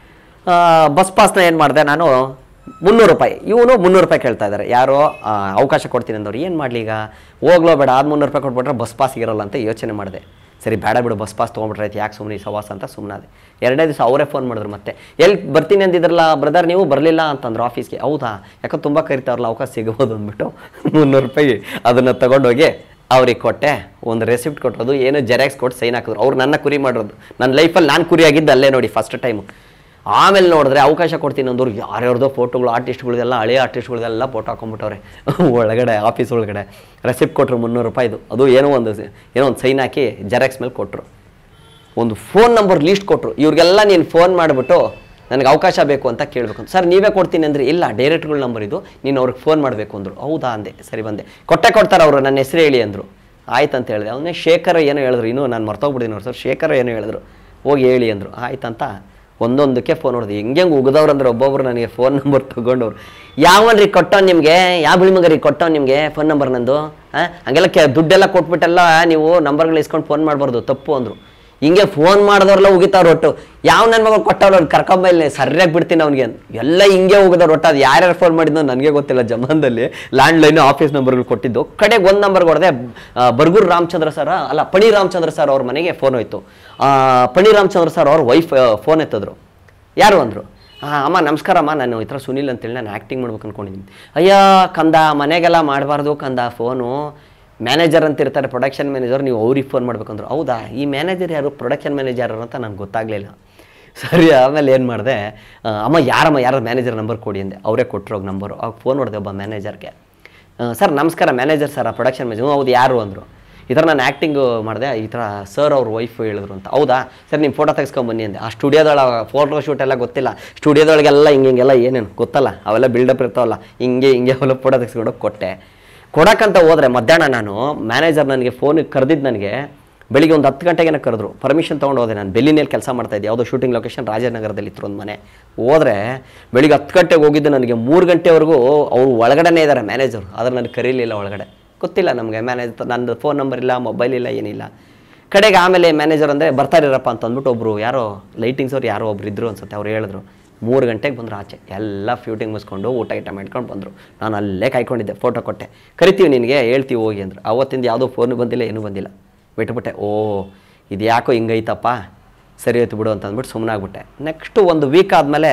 ಆ, ಬಸ್ ಪಾಸ್ನ ಏನು ಮಾಡಿದೆ ನಾನು ಮುನ್ನೂರು ರೂಪಾಯಿ ಇವನು ಮುನ್ನೂರು ರೂಪಾಯಿ ಕೇಳ್ತಾ ಇದ್ದಾರೆ ಯಾರೋ ಆ, ಅವಕಾಶ ಕೊಡ್ತೀನಿ ಅಂದವ್ರು ಏನು ಮಾಡಲಿ ಈಗ ಹೋಗ್ಲೋ ಬೇಡ ಅದು ಮುನ್ನೂರು ರೂಪಾಯಿ ಕೊಟ್ಬಿಟ್ರೆ ಬಸ್ ಪಾಸ್ ಇರಲ್ಲ ಅಂತ ಯೋಚನೆ ಮಾಡಿದೆ ಸರಿ ಬೇಡ ಬಿಡು ಬಸ್ ಪಾಸ್ ತೊಗೊಂಡ್ಬಿಟ್ರೆ ಆಯ್ತು ಯಾಕೆ ಸುಮ್ಮನೆ ಸವಾಸ ಅಂತ ಸುಮ್ಮನಾದೆ ಎರಡನೇ ದಿವಸ ಅವರೇ ಫೋನ್ ಮಾಡಿದ್ರು ಮತ್ತೆ ಎಲ್ಲಿ ಬರ್ತೀನಿ ಅಂದಿದ್ರಲ್ಲ ಬ್ರದರ್ ನೀವು ಬರಲಿಲ್ಲ ಅಂತಂದ್ರು ಆಫೀಸ್ಗೆ ಹೌದಾ ಯಾಕೆ ತುಂಬ ಕರಿತಾವ್ರಲ್ಲ ಅವಕಾಶ ಸಿಗ್ಬೋದು ಅಂದ್ಬಿಟ್ಟು ಮುನ್ನೂರು ರೂಪಾಯಿ ಅದನ್ನು ತಗೊಂಡೋಗಿ ಅವ್ರಿಗೆ ಕೊಟ್ಟೆ ಒಂದು ರೆಸಿಪ್ಟ್ ಕೊಟ್ಟರು ಏನು ಜೆರಾಕ್ಸ್ ಕೊಟ್ಟು ಸೈನ್ ಹಾಕಿದ್ರು ಅವ್ರು ನನ್ನ ಕುರಿ ಮಾಡಿರೋದು ನನ್ನ ಲೈಫಲ್ಲಿ ನಾನು ಕುರಿ ಆಗಿದ್ದು ಅಲ್ಲೇ ನೋಡಿ ಫಸ್ಟ್ ಟೈಮು ಆಮೇಲೆ ನೋಡಿದ್ರೆ ಅವಕಾಶ ಕೊಡ್ತೀನಿ ಅಂದವ್ರು ಯಾರ್ಯಾರ್ದೋ ಫೋಟೋಗಳು ಆರ್ಟಿಸ್ಟ್ಗಳದೆಲ್ಲ ಹಳೆ ಆರ್ಟಿಸ್ಟ್ಗಳದೆಲ್ಲ ಫೋಟೋ ಹಾಕೊಂಡ್ಬಿಟ್ಟವ್ರೆ ಒಳಗಡೆ ಆಫೀಸ್ ಒಳಗಡೆ ರೆಸಿಪ್ಟ್ ಕೊಟ್ಟರು ಮುನ್ನೂರು ರೂಪಾಯಿದು ಅದು ಏನೋ ಒಂದು ಏನೋ ಒಂದು ಸೈನ್ ಹಾಕಿ ಜೆರಾಕ್ಸ್ ಮೇಲೆ ಕೊಟ್ಟರು ಒಂದು ಫೋನ್ ನಂಬರ್ ಲೀಸ್ಟ್ ಕೊಟ್ಟರು ಇವ್ರಿಗೆಲ್ಲ ನೀನು ಫೋನ್ ಮಾಡಿಬಿಟ್ಟು ನನಗೆ ಅವಕಾಶ ಬೇಕು ಅಂತ ಕೇಳಬೇಕು ಸರ್ ನೀವೇ ಕೊಡ್ತೀನಿ ಅಂದರೆ ಇಲ್ಲ ಡೈರೆಕ್ಟ್ಗಳ ನಂಬರ್ ಇದು ನೀನು ಅವ್ರಿಗೆ ಫೋನ್ ಮಾಡಬೇಕು ಅಂದರು ಹೌದಾ ಅಂದೆ ಸರಿ ಬಂದೆ ಕೊಟ್ಟೆ ಕೊಡ್ತಾರೆ ಅವರು ನನ್ನ ಹೆಸರು ಹೇಳಿ ಅಂದರು ಆಯ್ತು ಅಂತ ಹೇಳಿದೆ ಅವನೇ ಶೇಖರ ಏನೋ ಹೇಳಿದ್ರು ಇನ್ನೂ ನಾನು ಮರ್ತೋಗ್ಬಿಟ್ಟಿದ್ದೀನಿ ಅವ್ರು ಸರ್ ಶೇಖರ ಏನೋ ಹೇಳಿದ್ರು ಹೋಗಿ ಹೇಳಿ ಅಂದರು ಆಯ್ತಂತ ಒಂದೊಂದಕ್ಕೆ ಫೋನ್ ಹೊಡೆದು ಹೆಂಗೆ ಹೆಂಗೆ ಉಗಿದವ್ರು ಅಂದ್ರೆ ಒಬ್ಬೊಬ್ರು ನನಗೆ ಫೋನ್ ನಂಬರ್ ತೊಗೊಂಡವ್ರು ಯಾವನ್ರಿ ಕೊಟ್ಟವ್ ನಿಮಗೆ ಯಾವ ಬಿಳಿಮಗರಿ ಕೊಟ್ಟವ್ ನಿಮಗೆ ಫೋನ್ ನಂಬರ್ ನಂದು ಹಾಂ ಹಂಗೆಲ್ಲ ಕೆ ದುಡ್ಡೆಲ್ಲ ಕೊಟ್ಬಿಟ್ಟೆಲ್ಲ ನೀವು ನಂಬರ್ಗಳು ಇಸ್ಕೊಂಡು ಫೋನ್ ಮಾಡಬಾರ್ದು ತಪ್ಪು ಅಂದರು ಹಿಂಗೆ ಫೋನ್ ಮಾಡಿದವ್ರೆಲ್ಲ ಉಗಿತಾವ್ರು ಒಟ್ಟು ಯಾವ ನನ್ನ ಮಗ ಕೊಟ್ಟವ್ರು ಅವ್ನು ಕರ್ಕೊಂಬಲ್ಲಿ ಸರಿಯಾಗಿ ಬಿಡ್ತೀನಿ ಅವ್ನಿಗೆ ಎಲ್ಲ ಹಿಂಗೆ ಹೋಗಿದವ್ರು ಒಟ್ಟು ಅದು ಯಾರ್ಯಾರು ಫೋನ್ ಮಾಡಿದ್ನೋ ನನಗೆ ಗೊತ್ತಿಲ್ಲ ಜಮಾನ್ದಲ್ಲಿ ಲ್ಯಾಂಡ್ ಲೈನು ಆಫೀಸ್ ನಂಬರ್ಗಳು ಕೊಟ್ಟಿದ್ದು ಕಡೆಗೆ ಒಂದು ನಂಬರ್ ಕೊಡದೆ ಬರ್ಗೂರು ರಾಮಚಂದ್ರ ಸರ ಅಲ್ಲ ಪಣಿ ರಾಮಚಂದ್ರ ಸರ್ ಅವ್ರ ಮನೆಗೆ ಫೋನ್ ಹೋಯ್ತು ಆ, ಪಣಿ ರಾಮಚಂದ್ರ ಸರ್ ಅವ್ರ ವೈಫ್ ಫೋನ್ ಎತ್ತಿದ್ರು ಯಾರು ಅಂದರು ಹಾಂ ಅಮ್ಮ ನಮಸ್ಕಾರ ಅಮ್ಮ ನಾನು ಈ ಥರ ಸುನಿಲ್ ಅಂತೇಳಿ ನಾನು ಆ್ಯಕ್ಟಿಂಗ್ ಮಾಡ್ಬೇಕು ಅನ್ಕೊಂಡಿದ್ದೀನಿ ಅಯ್ಯ ಕಂದ ಮನೆಗೆಲ್ಲ ಮಾಡಬಾರ್ದು ಕಂದ ಫೋನು ಮ್ಯಾನೇಜರ್ ಅಂತ ಇರ್ತಾರೆ ಪ್ರೊಡಕ್ಷನ್ ಮ್ಯಾನೇಜರ್ ನೀವು ಅವ್ರಿಗೆ ಫೋನ್ ಮಾಡ್ಬೇಕಂದ್ರು ಹೌದಾ ಈ ಮ್ಯಾನೇಜರ್ ಯಾರು ಪ್ರೊಡಕ್ಷನ್ ಮ್ಯಾನೇಜರ್ ಅಂತ ನನಗೆ ಗೊತ್ತಾಗಲಿಲ್ಲ ಸರಿ ಆಮೇಲೆ ಏನು ಮಾಡಿದೆ ಅಮ್ಮ ಯಾರಮ್ಮ ಯಾರ ಮ್ಯಾನೇಜರ್ ನಂಬರ್ ಕೊಡಿ ಅಂದೆ ಅವರೇ ಕೊಟ್ಟರು ನಂಬರು ಅವಾಗ ಫೋನ್ ಮಾಡಿದೆ ಒಬ್ಬ ಮ್ಯಾನೇಜರ್ಗೆ ಸರ್ ನಮಸ್ಕಾರ ಮ್ಯಾನೇಜರ್ ಸರ್ ಪ್ರೊಡಕ್ಷನ್ ಮ್ಯಾನೇಜರ್ ಹೌದು ಯಾರು ಅಂದರು ಈ ಥರ ನಾನು ಆ್ಯಕ್ಟಿಂಗು ಮಾಡಿದೆ ಈ ಥರ ಸರ್ ಅವ್ರ ವೈಫ್ ಹೇಳಿದ್ರು ಅಂತ ಹೌದಾ ಸರ್ ನಿಮ್ಮ ಫೋಟೋ ತೆಗೆಸ್ಕೊಂಬನ್ನಿ ಅಂದೆ ಆ ಸ್ಟುಡಿಯೋದೊಳಗೆ ಫೋಟೋ ಶೂಟ್ ಎಲ್ಲ ಗೊತ್ತಿಲ್ಲ ಸ್ಟುಡಿಯೋದೊಳಗೆಲ್ಲ ಹಿಂಗೆ ಹಿಂಗೆಲ್ಲ ಏನೇನು ಗೊತ್ತಲ್ಲ ಅವೆಲ್ಲ ಬಿಲ್ಡಪ್ ಇರ್ತಾವಲ್ಲ ಹಿಂಗೆ ಹಿಂಗೆ ಅವೆಲ್ಲ ಫೋಟೋ ತೆಗೆಸ್ಕೊಂಡು ಕೊಟ್ಟೆ ಕೊಡಕ್ಕಂತ ಹೋದರೆ ಮಧ್ಯಾಹ್ನ ನಾನು ಮ್ಯಾನೇಜರ್ ನನಗೆ ಫೋನಿಗೆ ಕರೆದಿದ್ದು ನನಗೆ ಬೆಳಿಗ್ಗೆ ಒಂದು ಹತ್ತು ಗಂಟೆಗೇನೆ ಕರೆದ್ರು ಪರ್ಮಿಷನ್ ತೊಗೊಂಡು ಹೋದೆ ನಾನು ಬೆಲ್ಲಿನಲ್ಲಿ ಕೆಲಸ ಮಾಡ್ತಾ ಇದ್ದೆ ಯಾವುದೋ ಶೂಟಿಂಗ್ ಲೊಕೇಶನ್ ರಾಜನಗರದಲ್ಲಿ ಇತ್ತು ಒಂದು ಮನೆ ಹೋದರೆ ಬೆಳಿಗ್ಗೆ ಹತ್ತು ಗಂಟೆಗೆ ಹೋಗಿದ್ದು ನನಗೆ ಮೂರು ಗಂಟೆವರೆಗೂ ಅವರು ಒಳಗಡೆನೇ ಇದ್ದಾರೆ ಮ್ಯಾನೇಜರ್ ಆದರೆ ನನಗೆ ಕರೀಲಿಲ್ಲ ಒಳಗಡೆ ಗೊತ್ತಿಲ್ಲ ನಮಗೆ ಮ್ಯಾನೇಜರ್ ನಂದು ಫೋನ್ ನಂಬರ್ ಇಲ್ಲ ಮೊಬೈಲ್ ಇಲ್ಲ ಏನಿಲ್ಲ ಕಡೆಗೆ ಆಮೇಲೆ ಮ್ಯಾನೇಜರ್ ಅಂದರೆ ಬರ್ತಾರಿರಪ್ಪ ಅಂತ ಅಂದ್ಬಿಟ್ಟು ಒಬ್ಬರು ಯಾರೋ ಲೈಟಿಂಗ್ಸ್ ಅವ್ರು ಯಾರೋ ಒಬ್ರು ಇದ್ರು ಅನ್ಸುತ್ತೆ ಅವ್ರು ಹೇಳಿದ್ರು ಮೂರು ಗಂಟೆಗೆ ಬಂದರು ಆಚೆ ಎಲ್ಲ ಫ್ಯೂಟಿಂಗ್ ಮುಗಿಸ್ಕೊಂಡು ಊಟ ಗೀಟ ಮಾಡ್ಕೊಂಡು ಬಂದರು ನಾನು ಅಲ್ಲೇ ಕಾಯ್ಕೊಂಡಿದ್ದೆ ಫೋಟೋ ಕೊಟ್ಟೆ ಕರಿತೀವಿ ನಿನಗೆ ಹೇಳ್ತೀವಿ ಹೋಗಿ ಅಂದರು ಅವತ್ತಿಂದ ಯಾವುದೋ ಫೋನ್ ಬಂದಿಲ್ಲ ಏನೂ ಬಂದಿಲ್ಲ ಬಿಟ್ಬಿಟ್ಟೆ ಓ ಇದು ಯಾಕೋ ಹಿಂಗೈತಪ್ಪ ಸರಿ ಹೋಯ್ತು ಬಿಡು ಅಂತ ಅಂದ್ಬಿಟ್ಟು ಸುಮ್ಮನೆ ಆಗ್ಬಿಟ್ಟೆ ನೆಕ್ಸ್ಟು ಒಂದು ವೀಕ್ ಆದಮೇಲೆ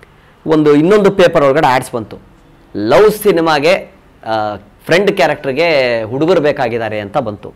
ಒಂದು ಇನ್ನೊಂದು ಪೇಪರ್ ಒಳಗಡೆ ಆಡ್ಸ್ ಬಂತು ಲವ್ ಸಿನಿಮಾಗೆ ಫ್ರೆಂಡ್ ಕ್ಯಾರೆಕ್ಟರ್ಗೆ ಹುಡುಗರು ಬೇಕಾಗಿದ್ದಾರೆ ಅಂತ ಬಂತು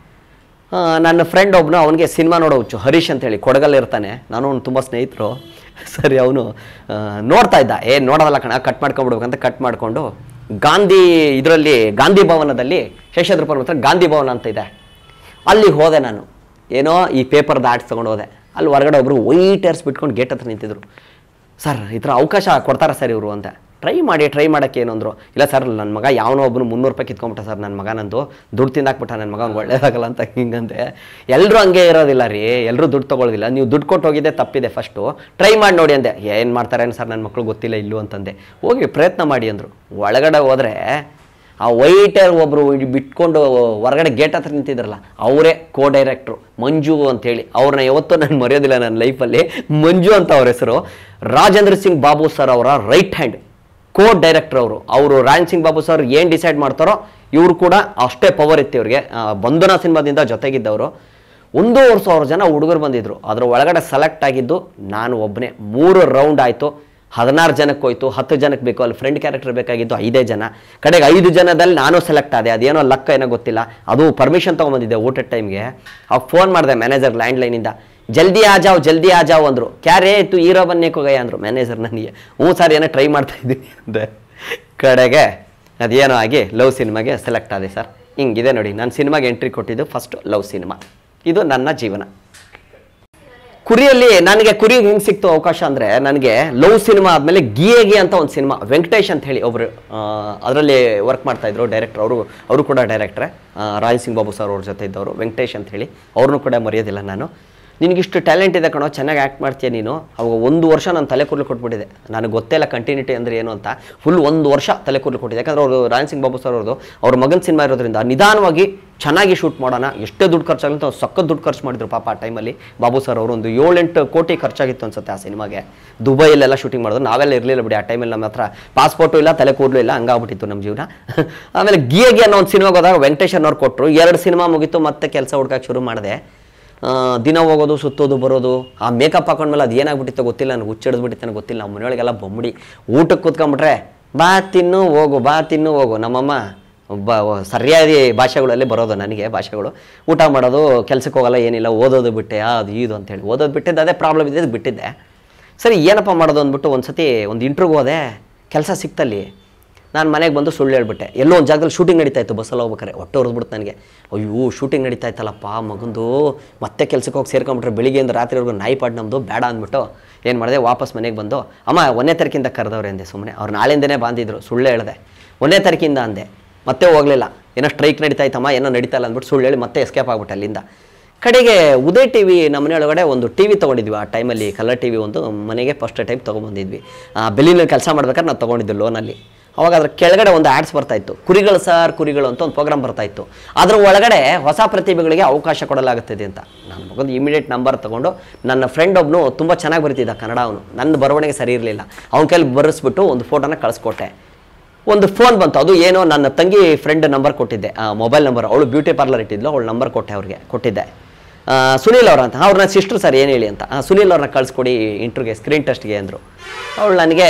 ಆ, ನನ್ನ ಫ್ರೆಂಡ್ ಒಬ್ಬನು ಅವನಿಗೆ ಸಿನಿಮಾ ನೋಡೋ ಹುಚ್ಚು ಹರೀಶ್ ಅಂತೇಳಿ ಕೊಡಗಲ್ಲಿ ಇರ್ತಾನೆ ನಾನು ಅವ್ನು ತುಂಬ ಸ್ನೇಹಿತರು ಸರಿ ಅವನು ನೋಡ್ತಾ ಇದ್ದ ಏ ನೋಡೋದಲ್ಲ ಕಣ ಕಟ್ ಮಾಡ್ಕೊಂಬಿಡ್ಬೇಕಂತ ಕಟ್ ಮಾಡಿಕೊಂಡು ಗಾಂಧಿ ಇದರಲ್ಲಿ ಗಾಂಧಿ ಭವನದಲ್ಲಿ ಶೇಷಾದ್ರಿಪುರ ಹತ್ರ ಗಾಂಧಿ ಭವನ ಅಂತ ಇದೆ ಅಲ್ಲಿ ಹೋದೆ ನಾನು ಏನೋ ಈ ಪೇಪರ್ದು ಆರ್ಟ್ಸ್ ತೊಗೊಂಡು ಹೋದೆ ಅಲ್ಲಿ ಹೊರಗಡೆ ಒಬ್ಬರು ವೈಟ್ ಏರ್ಸ್ ಬಿಟ್ಕೊಂಡು ಗೇಟ್ ಹತ್ರ ನಿಂತಿದ್ರು ಸರ್ ಈ ಥರ ಅವಕಾಶ ಕೊಡ್ತಾರಾ ಸರ್ ಇವರು ಅಂತ ಟ್ರೈ ಮಾಡಿ ಟ್ರೈ ಮಾಡೋಕ್ಕೆ ಏನು ಅಂದರು ಇಲ್ಲ ಸರ್ ನನ್ನ ಮಗ ಯಾವನೋ ಒಬ್ಬನು ಮುನ್ನೂರು ರೂಪಾಯಿ ಕಿತ್ಕೊಂಬಿಟ್ಟ ಸರ್ ನನ್ನ ಮಗ ನಂದು ದುಡ್ಡು ತಿಂದಾಕ್ಬಿಟ್ಟ ನನ್ನ ಮಗ ಅವ್ನಿಗೆ ಒಳ್ಳೇದಾಗಲ್ಲ ಅಂತ ಹಿಂಗಂತೆ ಎಲ್ಲರೂ ಹಂಗೆ ಇರೋದಿಲ್ಲ ರೀ ಎಲ್ಲರೂ ದುಡ್ಡು ತೊಗೊಳ್ಳೋದಿಲ್ಲ ನೀವು ದುಡ್ಡು ಕೊಟ್ಟು ಹೋಗಿದ್ದೆ ತಪ್ಪಿದೆ ಫಸ್ಟು ಟ್ರೈ ಮಾಡಿ ನೋಡಿ ಅಂದೆ ಏನು ಮಾಡ್ತಾರೆ ಸರ್ ನನ್ನ ಮಕ್ಳು ಗೊತ್ತಿಲ್ಲ ಇಲ್ಲೂ ಅಂತಂದೆ ಹೋಗಿ ಪ್ರಯತ್ನ ಮಾಡಿ ಅಂದರು ಒಳಗಡೆ ಹೋದರೆ ಆ ವೈಟರ್ ಒಬ್ಬರು ಬಿಟ್ಕೊಂಡು ಹೊರಗಡೆ ಗೇಟ್ ಹತ್ರ ನಿಂತಿದ್ರಲ್ಲ ಅವರೇ ಕೋ ಡೈರೆಕ್ಟ್ರು ಮಂಜು ಅಂತೇಳಿ ಅವ್ರನ್ನ ಯಾವತ್ತೂ ನಾನು ಮರೆಯೋದಿಲ್ಲ ನನ್ನ ಲೈಫಲ್ಲಿ ಮಂಜು ಅಂತ ಅವ್ರ ಹೆಸರು ರಾಜೇಂದ್ರ ಸಿಂಗ್ ಬಾಬು ಸರ್ ಅವರ ರೈಟ್ ಹ್ಯಾಂಡ್ ಕೋ ಡೈರೆಕ್ಟರ್ ಅವರು ಅವರು ರಾಯನ್ ಸಿಂಗ್ ಬಾಬು ಸರ್ ಏನು ಡಿಸೈಡ್ ಮಾಡ್ತಾರೋ ಇವರು ಕೂಡ ಅಷ್ಟೇ ಪವರ್ ಇತ್ತು ಇವ್ರಿಗೆ ಆ, ಬಂಧನ ಸಿನಿಮಾದಿಂದ ಜೊತೆಗಿದ್ದವರು ಒಂದೂವರೆ ಸಾವಿರ ಜನ ಹುಡುಗರು ಬಂದಿದ್ರು ಅದ್ರ ಒಳಗಡೆ ಸೆಲೆಕ್ಟ್ ಆಗಿದ್ದು ನಾನು ಒಬ್ಬನೇ ಮೂರು ರೌಂಡ್ ಆಯಿತು ಹದಿನಾರು ಜನಕ್ಕೆ ಹೋಯ್ತು ಹತ್ತು ಜನಕ್ಕೆ ಬೇಕು ಅಲ್ಲಿ ಫ್ರೆಂಡ್ ಕ್ಯಾರೆಕ್ಟರ್ ಬೇಕಾಗಿದ್ದು ಐದೇ ಜನ ಕಡೆಗೆ ಐದು ಜನದಲ್ಲಿ ನಾನು ಸೆಲೆಕ್ಟ್ ಆದೆ ಅದೇನೋ ಲಕ್ಕ ಏನೋ ಗೊತ್ತಿಲ್ಲ ಅದು ಪರ್ಮಿಷನ್ ತೊಗೊಂಬಂದಿದ್ದೆ ಊಟದ ಟೈಮ್ಗೆ ಅವಾಗ ಫೋನ್ ಮಾಡಿದೆ ಮ್ಯಾನೇಜರ್ ಲ್ಯಾಂಡ್ಲೈನಿಂದ ಜಲ್ದಿ ಆ ಜಾವ್ ಜಲ್ದಿ ಆ ಜಾವ್ ಅಂದರು ಕ್ಯಾರೇ ಇತ್ತು ಹೀರೋ ಬನ್ನೇಕ್ ಹೋಗಯ್ಯ ಅಂದರು ಮ್ಯಾನೇಜರ್ ನನಗೆ ಹ್ಞೂ ಸರ್ ಏನೋ ಟ್ರೈ ಮಾಡ್ತಾ ಇದ್ದೀನಿ ಅಂದೆ ಕಡೆಗೆ ಅದೇನೋ ಆಗಿ ಲವ್ ಸಿನಿಮಾಗೆ ಸೆಲೆಕ್ಟ್ ಆದೆ ಸರ್ ಹಿಂಗಿದೆ ನೋಡಿ ನಾನು ಸಿನಿಮಾಗೆ ಎಂಟ್ರಿ ಕೊಟ್ಟಿದ್ದು ಫಸ್ಟ್ ಲವ್ ಸಿನಿಮಾ ಇದು ನನ್ನ ಜೀವನ ಕುರಿಯಲ್ಲಿ ನನಗೆ ಕುರಿ ಹೆಂಗೆ ಸಿಕ್ತು ಅವಕಾಶ ಅಂದರೆ ನನಗೆ ಲವ್ ಸಿನಿಮಾ ಆದಮೇಲೆ ಗಿಯೇಗಿ ಅಂತ ಒಂದು ಸಿನಿಮಾ ವೆಂಕಟೇಶ್ ಅಂತ ಹೇಳಿ ಒಬ್ಬರು ಅದರಲ್ಲಿ ವರ್ಕ್ ಮಾಡ್ತಾ ಇದ್ರು ಡೈರೆಕ್ಟರ್ ಅವರು ಅವರು ಕೂಡ ಡೈರೆಕ್ಟ್ರೆ ರಾಯ್ ಸಿಂಗ್ ಬಾಬು ಸರ್ ಅವ್ರ ಜೊತೆ ಇದ್ದವರು ವೆಂಕಟೇಶ್ ಅಂತ ಹೇಳಿ ಅವ್ರನ್ನೂ ಕೂಡ ಮರೆಯೋದಿಲ್ಲ ನಾನು ನಿನಗಿಷ್ಟು ಟ್ಯಾಲೆಂಟ್ ಇದೆ ಕಣೋ ಚೆನ್ನಾಗಿ ಆ್ಯಕ್ಟ್ ಮಾಡ್ತೀಯ ನೀನು ಅವಾಗ ಒಂದು ವರ್ಷ ನಾನು ತಲೆ ಕೂದಲು ಕೊಟ್ಬಿಟ್ಟಿದೆ ನನಗೆ ಗೊತ್ತೇ ಇಲ್ಲ ಕಂಟಿನ್ಯೂಟಿ ಅಂದರೆ ಏನು ಅಂತ ಫುಲ್ ಒಂದು ವರ್ಷ ತಲೆ ಕೂದಲು ಕೊಟ್ಟಿದೆ ಯಾಕಂದ್ರೆ ಅವರು ರಾಯನ್ ಸಿಂಗ್ ಬಾಬು ಸರ್ ಅವ್ರದ್ದು ಅವ್ರ ಮಗನ ಸಿನಿಮಾ ಇರೋದ್ರಿಂದ ನಿಧಾನವಾಗಿ ಚೆನ್ನಾಗಿ ಶೂಟ್ ಮಾಡೋಣ ಎಷ್ಟೇ ದುಡ್ಡು ಖರ್ಚಾಗಲಿ ಅಂತ ಸಖತ್ ದುಡ್ಡು ಖರ್ಚು ಮಾಡಿದ್ರು ಪಾಪ ಆ ಟೈಮಲ್ಲಿ ಬಾಬು ಸರ್ ಅವರು ಒಂದು ಏಳೆಂಟು ಕೋಟಿ ಖರ್ಚಾಗಿತ್ತು ಅನ್ಸುತ್ತೆ ಆ ಸಿನಿಮಾಗೆ ದುಬೈಯಲ್ಲೆಲ್ಲ ಶೂಟಿಂಗ್ ಮಾಡೋದು ನಾವೆಲ್ಲ ಇರಲಿಲ್ಲ ಬಿಡಿ ಆ ಟೈಮಲ್ಲಿ ನಮ್ಮ ಹತ್ರ ಪಾಸ್ಪೋರ್ಟು ಇಲ್ಲ ತಲೆ ಕೂದಲು ಇಲ್ಲ ಹಂಗಾಗ್ಬಿಟ್ಟಿತ್ತು ನಮ್ಮ ಜೀವನ ಆಮೇಲೆ ಗಿಯಗಿ ಅನ್ನೋ ಒಂದು ಸಿನಿಮಾಗೆ ಹೋದಾಗ ವೆಂಕಟೇಶ್ ಅನ್ನೋರು ಕೊಟ್ಟರು ಎರಡು ಸಿನಿಮಾ ಮುಗೀತು ಮತ್ತೆ ಕೆಲಸ ಹುಡ್ಕಕ್ಕೆ ಶುರು ಮಾಡಿದೆ ಆ, ದಿನ ಹೋಗೋದು ಸುತ್ತೋದು ಬರೋದು ಆ ಮೇಕಪ್ ಹಾಕೊಂಡ್ಮೇಲೆ ಅದು ಏನಾಗ್ಬಿಟ್ಟಿತ್ತೋ ಗೊತ್ತಿಲ್ಲ ನನಗೆ ಹುಚ್ಚಿಡಿದ್ಬಿಟ್ಟಿತ್ತು ಗೊತ್ತಿಲ್ಲ ನಮ್ಮ ಮನೆಯೊಳಗೆಲ್ಲ ಬೊಂಬಡಿ ಊಟಕ್ಕೆ ಕೂತ್ಕೊಂಡ್ಬಿಟ್ರೆ ಬಾ ತಿನ್ನು ಹೋಗು ಬಾ ತಿನ್ನು ಹೋಗು ನಮ್ಮಮ್ಮ ಬ ಸರಿಯಾದ ಭಾಷೆಗಳಲ್ಲಿ ಬರೋದು ನನಗೆ ಭಾಷೆಗಳು ಊಟ ಮಾಡೋದು ಕೆಲ್ಸಕ್ಕೆ ಹೋಗಲ್ಲ ಏನಿಲ್ಲ ಓದೋದು ಬಿಟ್ಟೆ ಅದು ಇದು ಅಂತೇಳಿ ಓದೋದು ಬಿಟ್ಟಿದ್ದೆ ಅದೇ ಪ್ರಾಬ್ಲಮ್ ಇದ್ದಿದ್ದು ಬಿಟ್ಟಿದ್ದೆ ಸರಿ ಏನಪ್ಪ ಮಾಡೋದು ಅಂದ್ಬಿಟ್ಟು ಒಂದು ಸತಿ ಒಂದು ಇಂಟ್ರ್ಯೂಗೆ ಹೋದೆ ಕೆಲಸ ಸಿಕ್ತಲ್ಲಿ ನಾನು ಮನೆಗೆ ಬಂದು ಸುಳ್ಳು ಹೇಳ್ಬಿಟ್ಟೆ ಎಲ್ಲೋ ಒಂದು ಜಾಗದಲ್ಲಿ ಶೂಟಿಂಗ್ ನಡೀತಾ ಇತ್ತು ಬಸ್ಸಲ್ಲಿ ಹೋಗ್ಬೇಕಾರೆ ಹೊಟ್ಟೆ ಹೊರದ್ಬಿಡ್ತು ನನಗೆ ಅಯ್ಯೋ ಶೂಟಿಂಗ್ ನಡೀತಾ ಇತ್ತಲ್ಲಪ್ಪ ಮಗಂದು ಮತ್ತೆ ಕೆಲ್ಸಕ್ಕೆ ಹೋಗಿ ಸೇರ್ಕೊಂಬಿಟ್ರೆ ಬೆಳಿಗ್ಗೆಯಿಂದ ರಾತ್ರಿವರೆಗೂ ನಾಯಿ ಪಾಡ್ ನಮ್ಮದು ಬೇಡ ಅಂದ್ಬಿಟ್ಟು ಏನು ಮಾಡಿದೆ ವಾಪಸ್ ಮನೆಗೆ ಬಂದು ಅಮ್ಮ ಒಂದನೇ ತಾರೀಕಿಂದ ಕರೆದವ್ರೆ ಅಂದೆ ಸುಮ್ಮನೆ ಅವ್ರು ನಾಳೆಯಿಂದನೇ ಬಂದಿದ್ರು ಸುಳ್ಳು ಹೇಳಿದೆ ಒಂದನೇ ತಾರೀಕಿಂದ ಅಂದೆ ಮತ್ತೆ ಹೋಗಲಿಲ್ಲ ಏನೋ ಸ್ಟ್ರೈಕ್ ನಡೀತಾ ಇತ್ತಮ್ಮ ಏನೋ ನಡೀತಾ ಇಲ್ಲ ಅಂದ್ಬಿಟ್ಟು ಸುಳ್ಳು ಹೇಳಿ ಮತ್ತೆ ಎಸ್ಕೇಪ್ ಆಗ್ಬಿಟ್ಟೆ ಅಲ್ಲಿಂದ ಕಡೆಗೆ ಉದಯ್ ಟಿ ವಿ ನಮ್ಮ ಮನೆ ಒಳಗಡೆ ಒಂದು ಟಿ ವಿ ತೊಗೊಂಡಿದ್ವಿ ಆ ಟೈಮಲ್ಲಿ ಕಲರ್ ಟಿ ವಿ ಒಂದು ಮನೆಗೆ ಫಸ್ಟ್ ಟೈಮ್ ತೊಗೊಂಬಂದಿದ್ವಿ ಬೆಲ್ಲಿನಲ್ಲಿ ಕೆಲಸ ಮಾಡ್ಬೇಕಾದ್ರೆ ನಾವು ತೊಗೊಂಡಿದ್ದು ಲೋನಲ್ಲಿ ಅವಾಗ ಅದ್ರ ಕೆಳಗಡೆ ಒಂದು ಆ್ಯಡ್ಸ್ ಬರ್ತಾ ಇತ್ತು ಕುರಿಗಳು ಸರ್ ಕುರಿಗಳು ಅಂತ ಒಂದು ಪ್ರೋಗ್ರಾಮ್ ಬರ್ತಾ ಇತ್ತು ಅದ್ರ ಒಳಗಡೆ ಹೊಸ ಪ್ರತಿಭೆಗಳಿಗೆ ಅವಕಾಶ ಕೊಡಲಾಗುತ್ತದೆ ಅಂತ ನಾನು ಮಗಂದು ಇಮಿಡಿಯೇಟ್ ನಂಬರ್ ತಗೊಂಡು ನನ್ನ ಫ್ರೆಂಡ್ ಒಬ್ಬನು ತುಂಬ ಚೆನ್ನಾಗಿ ಬರೀತಿದ್ದ ಕನ್ನಡ ಅವನು ನನ್ನ ಬರವಣಿಗೆ ಸರಿ ಇರಲಿಲ್ಲ ಅವನ ಕೈಲಿ ಬರೆಸ್ಬಿಟ್ಟು ಒಂದು ಫೋಟೋನ ಕಳಿಸ್ಕೊಟ್ಟೆ ಒಂದು ಫೋನ್ ಬಂತು ಅದು ಏನೋ ನನ್ನ ತಂಗಿ ಫ್ರೆಂಡ್ ನಂಬರ್ ಕೊಟ್ಟಿದ್ದೆ ಮೊಬೈಲ್ ನಂಬರ್ ಅವಳು ಬ್ಯೂಟಿ ಪಾರ್ಲರ್ ಇಟ್ಟಿದ್ಲು ಅವಳು ನಂಬರ್ ಕೊಟ್ಟೆ ಅವ್ರಿಗೆ ಕೊಟ್ಟಿದ್ದೆ ಆ, ಸುನೀಲ್ ಅವ್ರ ಅಂತ ಅವ್ರನ್ನ ಸಿಸ್ಟ್ರು ಸರ್ ಏನು ಹೇಳಿ ಅಂತ ಆ, ಸುನೀಲ್ ಅವ್ರನ್ನ ಕಳಿಸ್ಕೊಡಿ ಇಂಟ್ರಿಗೆ ಸ್ಕ್ರೀನ್ ಟೆಸ್ಟ್ಗೆ ಅಂದರು ಅವಳು ನನಗೆ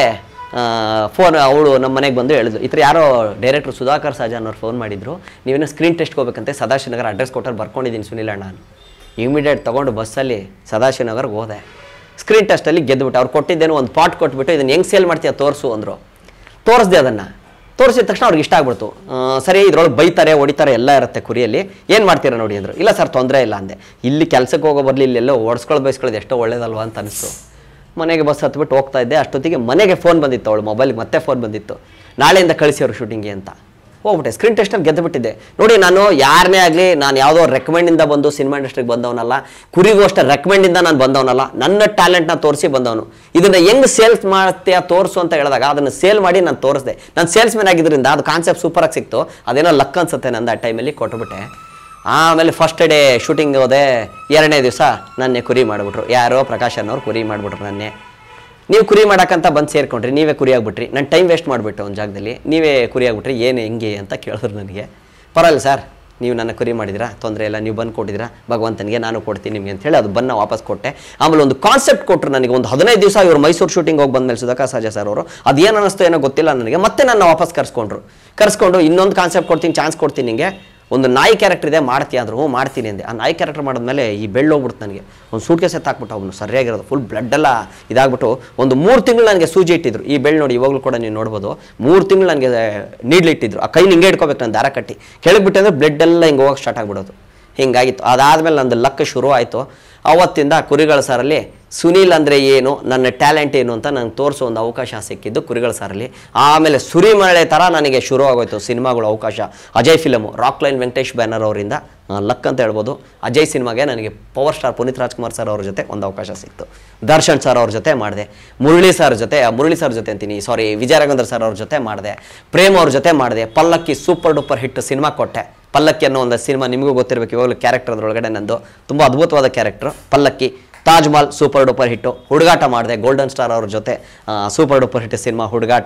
ಫೋನ್ ಅವಳು ನಮ್ಮ ಮನೆಗೆ ಬಂದು ಹೇಳಿದ್ರು ಈ ಥರ ಯಾರೋ ಡೈರೆಕ್ಟ್ರು ಸುಧಾಕರ್ ಸಹಜಾನ್ ಅವ್ರು ಫೋನ್ ಮಾಡಿದ್ರು ನೀವೇನೋ ಸ್ಕ್ರೀನ್ ಟೆಸ್ಟ್ಗೆ ಹೋಗ್ಬೇಕಂತೆ ಸದಾಶಿವನಗರ ಅಡ್ರೆಸ್ ಕೊಟ್ಟರೆ ಬರ್ಕೊಂಡಿದ್ದೀನಿ ಸುನೀಲ್ ಅಣ್ಣ ನಾನು ಇಮಿಡಿಯೇಟ್ ತೊಗೊಂಡು ಬಸ್ಸಲ್ಲಿ ಸದಾಶಿವನಗರ್ಗೆ ಹೋದೆ ಸ್ಕ್ರೀನ್ ಟೆಸ್ಟಲ್ಲಿ ಗೆದ್ದುಬಿಟ್ಟು ಅವ್ರು ಕೊಟ್ಟಿದ್ದೇನೋ ಒಂದು ಪಾಟ್ ಕೊಟ್ಬಿಟ್ಟು ಇದನ್ನು ಹೆಂಗೆ ಸೇಲ್ ಮಾಡ್ತೀಯ ತೋರಿಸು ಅಂದರು ತೋರಿಸ್ದೆ ಅದನ್ನು ತೋರಿಸಿದ ತಕ್ಷಣ ಅವ್ರಿಗೆ ಇಷ್ಟ ಆಗ್ಬಿಡ್ತು ಆ, ಸರಿ ಇದ್ರೊಳಗೆ ಬೈತಾರೆ ಹೊಡಿತಾರೆ ಎಲ್ಲ ಇರುತ್ತೆ ಕುರಿಯಲ್ಲಿ ಏನು ಮಾಡ್ತೀರಾ ನೋಡಿ ಅಂದರು ಇಲ್ಲ ಸರ್ ತೊಂದರೆ ಇಲ್ಲ ಅಂದೆ ಇಲ್ಲಿ ಕೆಲಸಕ್ಕೆ ಹೋಗೋ ಬರಲಿ ಇಲ್ಲೆಲ್ಲೋ ಓಡಿಸ್ಕೊಳ್ಳೋ ಬೈಸ್ಕೊಳ್ಳೋದು ಎಷ್ಟೋ ಒಳ್ಳೇದಲ್ವಾ ಅಂತ ಅನಿಸ್ತು ಮನೆಗೆ ಬಸ್ ಹತ್ಬಿಟ್ಟು ಹೋಗ್ತಾ ಇದ್ದೆ ಅಷ್ಟೊತ್ತಿಗೆ ಮನೆಗೆ ಫೋನ್ ಬಂದಿತ್ತು ಅವಳು ಮೊಬೈಲ್ಗೆ ಮತ್ತೆ ಫೋನ್ ಬಂದಿತ್ತು ನಾಳೆಯಿಂದ ಕಳಿಸಿ ಅವರು ಶೂಟಿಂಗ್ಗೆ ಅಂತ ಹೋಗ್ಬಿಟ್ಟೆ ಸ್ಕ್ರೀನ್ ಟೆಸ್ಟಲ್ಲಿ ಗೆದ್ದುಬಿಟ್ಟಿದ್ದೆ ನೋಡಿ ನಾನು ಯಾರನ್ನೇ ಆಗಲಿ ನಾನು ಯಾವುದೋ ರೆಕಮೆಂಡಿಂದ ಬಂದು ಸಿನಿಮಾ ಇಂಡಸ್ಟ್ರಿಗೆ ಬಂದವನಲ್ಲ ಕುರಿಗೂ ಅಷ್ಟೇ ರೆಕಮೆಂಡಿಂದ ನಾನು ಬಂದವನಲ್ಲ ನನ್ನ ಟ್ಯಾಲೆಂಟ್ನ ತೋರಿಸಿ ಬಂದವನು ಇದನ್ನು ಹೆಂಗೆ ಸೇಲ್ಸ್ ಮಾಡ್ತೀಯ ತೋರಿಸು ಅಂತ ಹೇಳಿದಾಗ ಅದನ್ನು ಸೇಲ್ ಮಾಡಿ ನಾನು ತೋರಿಸ್ದೆ ನಾನು ಸೇಲ್ಸ್ ಮ್ಯಾನ್ ಆಗಿದ್ದರಿಂದ ಅದು ಕಾನ್ಸೆಪ್ಟ್ ಸೂಪರಾಗಿ ಸಿಕ್ತು ಅದೇನೋ ಲಕ್ ಅನ್ಸುತ್ತೆ ನಂದು ಆ ಟೈಮಲ್ಲಿ ಕೊಟ್ಬಿಟ್ಟೆ ಆಮೇಲೆ ಫಸ್ಟ್ ಡೇ ಶೂಟಿಂಗ್ ಹೋದೆ ಎರಡನೇ ದಿವಸ ನನ್ನೇ ಕುರಿ ಮಾಡಿಬಿಟ್ರು ಯಾರೋ ಪ್ರಕಾಶ್ ಅನ್ನೋರು ಕುರಿ ಮಾಡಿಬಿಟ್ರು ನನ್ನೇ ನೀವು ಕುರಿ ಮಾಡಕ್ಕಂತ ಬಂದು ಸೇರ್ಕೊಂಡ್ರಿ ನೀವೇ ಕುರಿ ಆಗ್ಬಿಟ್ರಿ ನಾನು ಟೈಮ್ ವೇಸ್ಟ್ ಮಾಡಿಬಿಟ್ಟು ಒಂದು ಜಾಗದಲ್ಲಿ ನೀವೇ ಕುರಿ ಆಗ್ಬಿಟ್ರಿ ಏನು ಹೆಂಗೆ ಅಂತ ಕೇಳಿದ್ರು ನನಗೆ ಪರವಾಗಿಲ್ಲ ಸರ್ ನೀವು ನನ್ನ ಕುರಿ ಮಾಡಿದಿರಾ ತೊಂದರೆ ಇಲ್ಲ ನೀವು ಬಂದು ಕೊಟ್ಟಿದ್ದೀರಾ ಭಗವಂತನಿಗೆ ನಾನು ಕೊಡ್ತೀನಿ ನಿಮಗೆ ಅಂತ ಹೇಳಿ ಅದು ಬನ್ನ ವಾಪಸ್ ಕೊಟ್ಟೆ ಆಮೇಲೆ ಒಂದು ಕಾನ್ಸೆಪ್ಟ್ ಕೊಟ್ಟರು ನನಗೆ ಒಂದು ಹದಿನೈದು ದಿವಸ ಇವರು ಮೈಸೂರು ಶೂಟಿಂಗ್ ಹೋಗಿ ಬಂದಮೇಲೆ ಸುಧಾಕರ್ ಸಹಜ ಸರ್ ಅವರು ಅದೇನು ಅನ್ನಿಸ್ತು ಏನೋ ಗೊತ್ತಿಲ್ಲ ನನಗೆ ಮತ್ತೆ ನನ್ನ ವಾಪಸ್ ಕರ್ಸ್ಕೊಂಡ್ರು ಕರ್ಸ್ಕೊಂಡು ಇನ್ನೊಂದು ಕಾನ್ಸೆಪ್ಟ್ ಕೊಡ್ತೀನಿ ಚಾನ್ಸ್ ಕೊಡ್ತೀನಿ ನಿಮಗೆ ಒಂದು ನಾಯಿ ಕ್ಯಾರೆಕ್ಟರ್ ಇದೆ ಮಾಡ್ತೀಯ ಅಂದ್ರು ಹ್ಞೂ ಮಾಡ್ತೀನಿ ಅಂದೆ ಆ ನಾಯಿ ಕ್ಯಾರೆಕ್ಟರ್ ಮಾಡಿದ್ಮೇಲೆ ಈ ಬೆಳ್ಳು ಹೋಗ್ಬಿಡ್ತು ನನಗೆ ಒಂದು ಸೂಟ್ ಕೇಸ್ ಎತ್ತಾಕ್ಬಿಟ್ಟು ಅವನು ಸರಿಯಾಗಿರೋದು ಫುಲ್ ಬ್ಲಡ್ ಎಲ್ಲ ಇದಾಗ್ಬಿಟ್ಟು ಒಂದು ಮೂರು ತಿಂಗಳು ನನಗೆ ಸೂಜಿ ಇಟ್ಟಿದ್ರು ಈ ಬೆಳ್ಳು ನೋಡಿ ಇವಾಗಲೂ ಕೂಡ ನೀವು ನೋಡ್ಬೋದು ಮೂರು ತಿಂಗಳು ನನಗೆ ನೀಡ್ಲಿ ಇಟ್ಟಿದ್ರು ಆ ಕೈಲಿ ಹಿಂಗೆ ಇಟ್ಕೋಬೇಕು ನಾನು ದಾರ ಕಟ್ಟಿ ಕೆಳಗೆ ಬಿಟ್ಟೆ ಅಂದರೆ ಬ್ಲಡ್ ಎಲ್ಲ ಹಿಂಗೆ ಹೋಗಕ್ಕೆ ಸ್ಟಾರ್ಟ್ ಆಗ್ಬಿಡೋದು ಹಿಂಗಾಗಿತ್ತು ಅದಾದಮೇಲೆ ನಂದು ಲಕ್ ಶುರು ಆಯಿತು ಅವತ್ತಿಂದ ಕುರಿಗಳ ಸಾರಲ್ಲಿ ಸುನೀಲ್ ಅಂದರೆ ಏನು ನನ್ನ ಟ್ಯಾಲೆಂಟ್ ಏನು ಅಂತ ನನಗೆ ತೋರಿಸೋ ಒಂದು ಅವಕಾಶ ಸಿಕ್ಕಿದ್ದು ಕುರಿಗಳ ಸಾರಲ್ಲಿ ಆಮೇಲೆ ಸುರಿಮಳೆ ಥರ ನನಗೆ ಶುರು ಆಗೋಯ್ತು ಸಿನಿಮಾಗಳು ಅವಕಾಶ ಅಜಯ್ ಫಿಲಮು ರಾಕ್ಲೈನ್ ವೆಂಕಟೇಶ್ ಬ್ಯಾನರ್ ಅವರಿಂದ ಲಕ್ ಅಂತ ಹೇಳ್ಬೋದು ಅಜಯ್ ಸಿನಿಮಾಗೆ ನನಗೆ power star Puneeth Rajkumar sir ಅವ್ರ ಜೊತೆ ಒಂದು ಅವಕಾಶ ಸಿಕ್ತು ದರ್ಶನ್ ಸರ್ ಅವ್ರ ಜೊತೆ ಮಾಡಿದೆ ಮುರಳಿ ಸರ್ ಜೊತೆ ಆ, ಮುರಳಿ ಸರ್ ಜೊತೆ ಅಂತೀನಿ ಸಾರಿ ವಿಜಯ ರಾಘವೇಂದ್ರ ಸರ್ ಅವ್ರ ಜೊತೆ ಮಾಡಿದೆ ಪ್ರೇಮ್ ಅವ್ರ ಜೊತೆ ಮಾಡಿದೆ ಪಲ್ಲಕ್ಕಿ ಸೂಪರ್ ಡೂಪರ್ ಹಿಟ್ ಸಿನಿಮಾ ಕೊಟ್ಟೆ ಪಲ್ಲಕ್ಕಿ ಅನ್ನೋ ಒಂದು ಸಿನಿಮಾ ನಿಮಗೂ ಗೊತ್ತಿರಬೇಕು ಇವಾಗಲೂ ಕ್ಯಾರೆಕ್ಟರ್ ಅದರೊಳಗಡೆ ನಂದು ತುಂಬ ಅದ್ಭುತವಾದ ಕ್ಯಾರೆಕ್ಟರ್ ಪಲ್ಲಕ್ಕಿ ತಾಜ್ ಮಹಲ್ ಸೂಪರ್ ಡೂಪರ್ ಹಿಟ್ಟು ಹುಡುಗಾಟ ಮಾಡಿದೆ ಗೋಲ್ಡನ್ ಸ್ಟಾರ್ ಅವ್ರ ಜೊತೆ ಆ, super duper hit cinema Hudugaata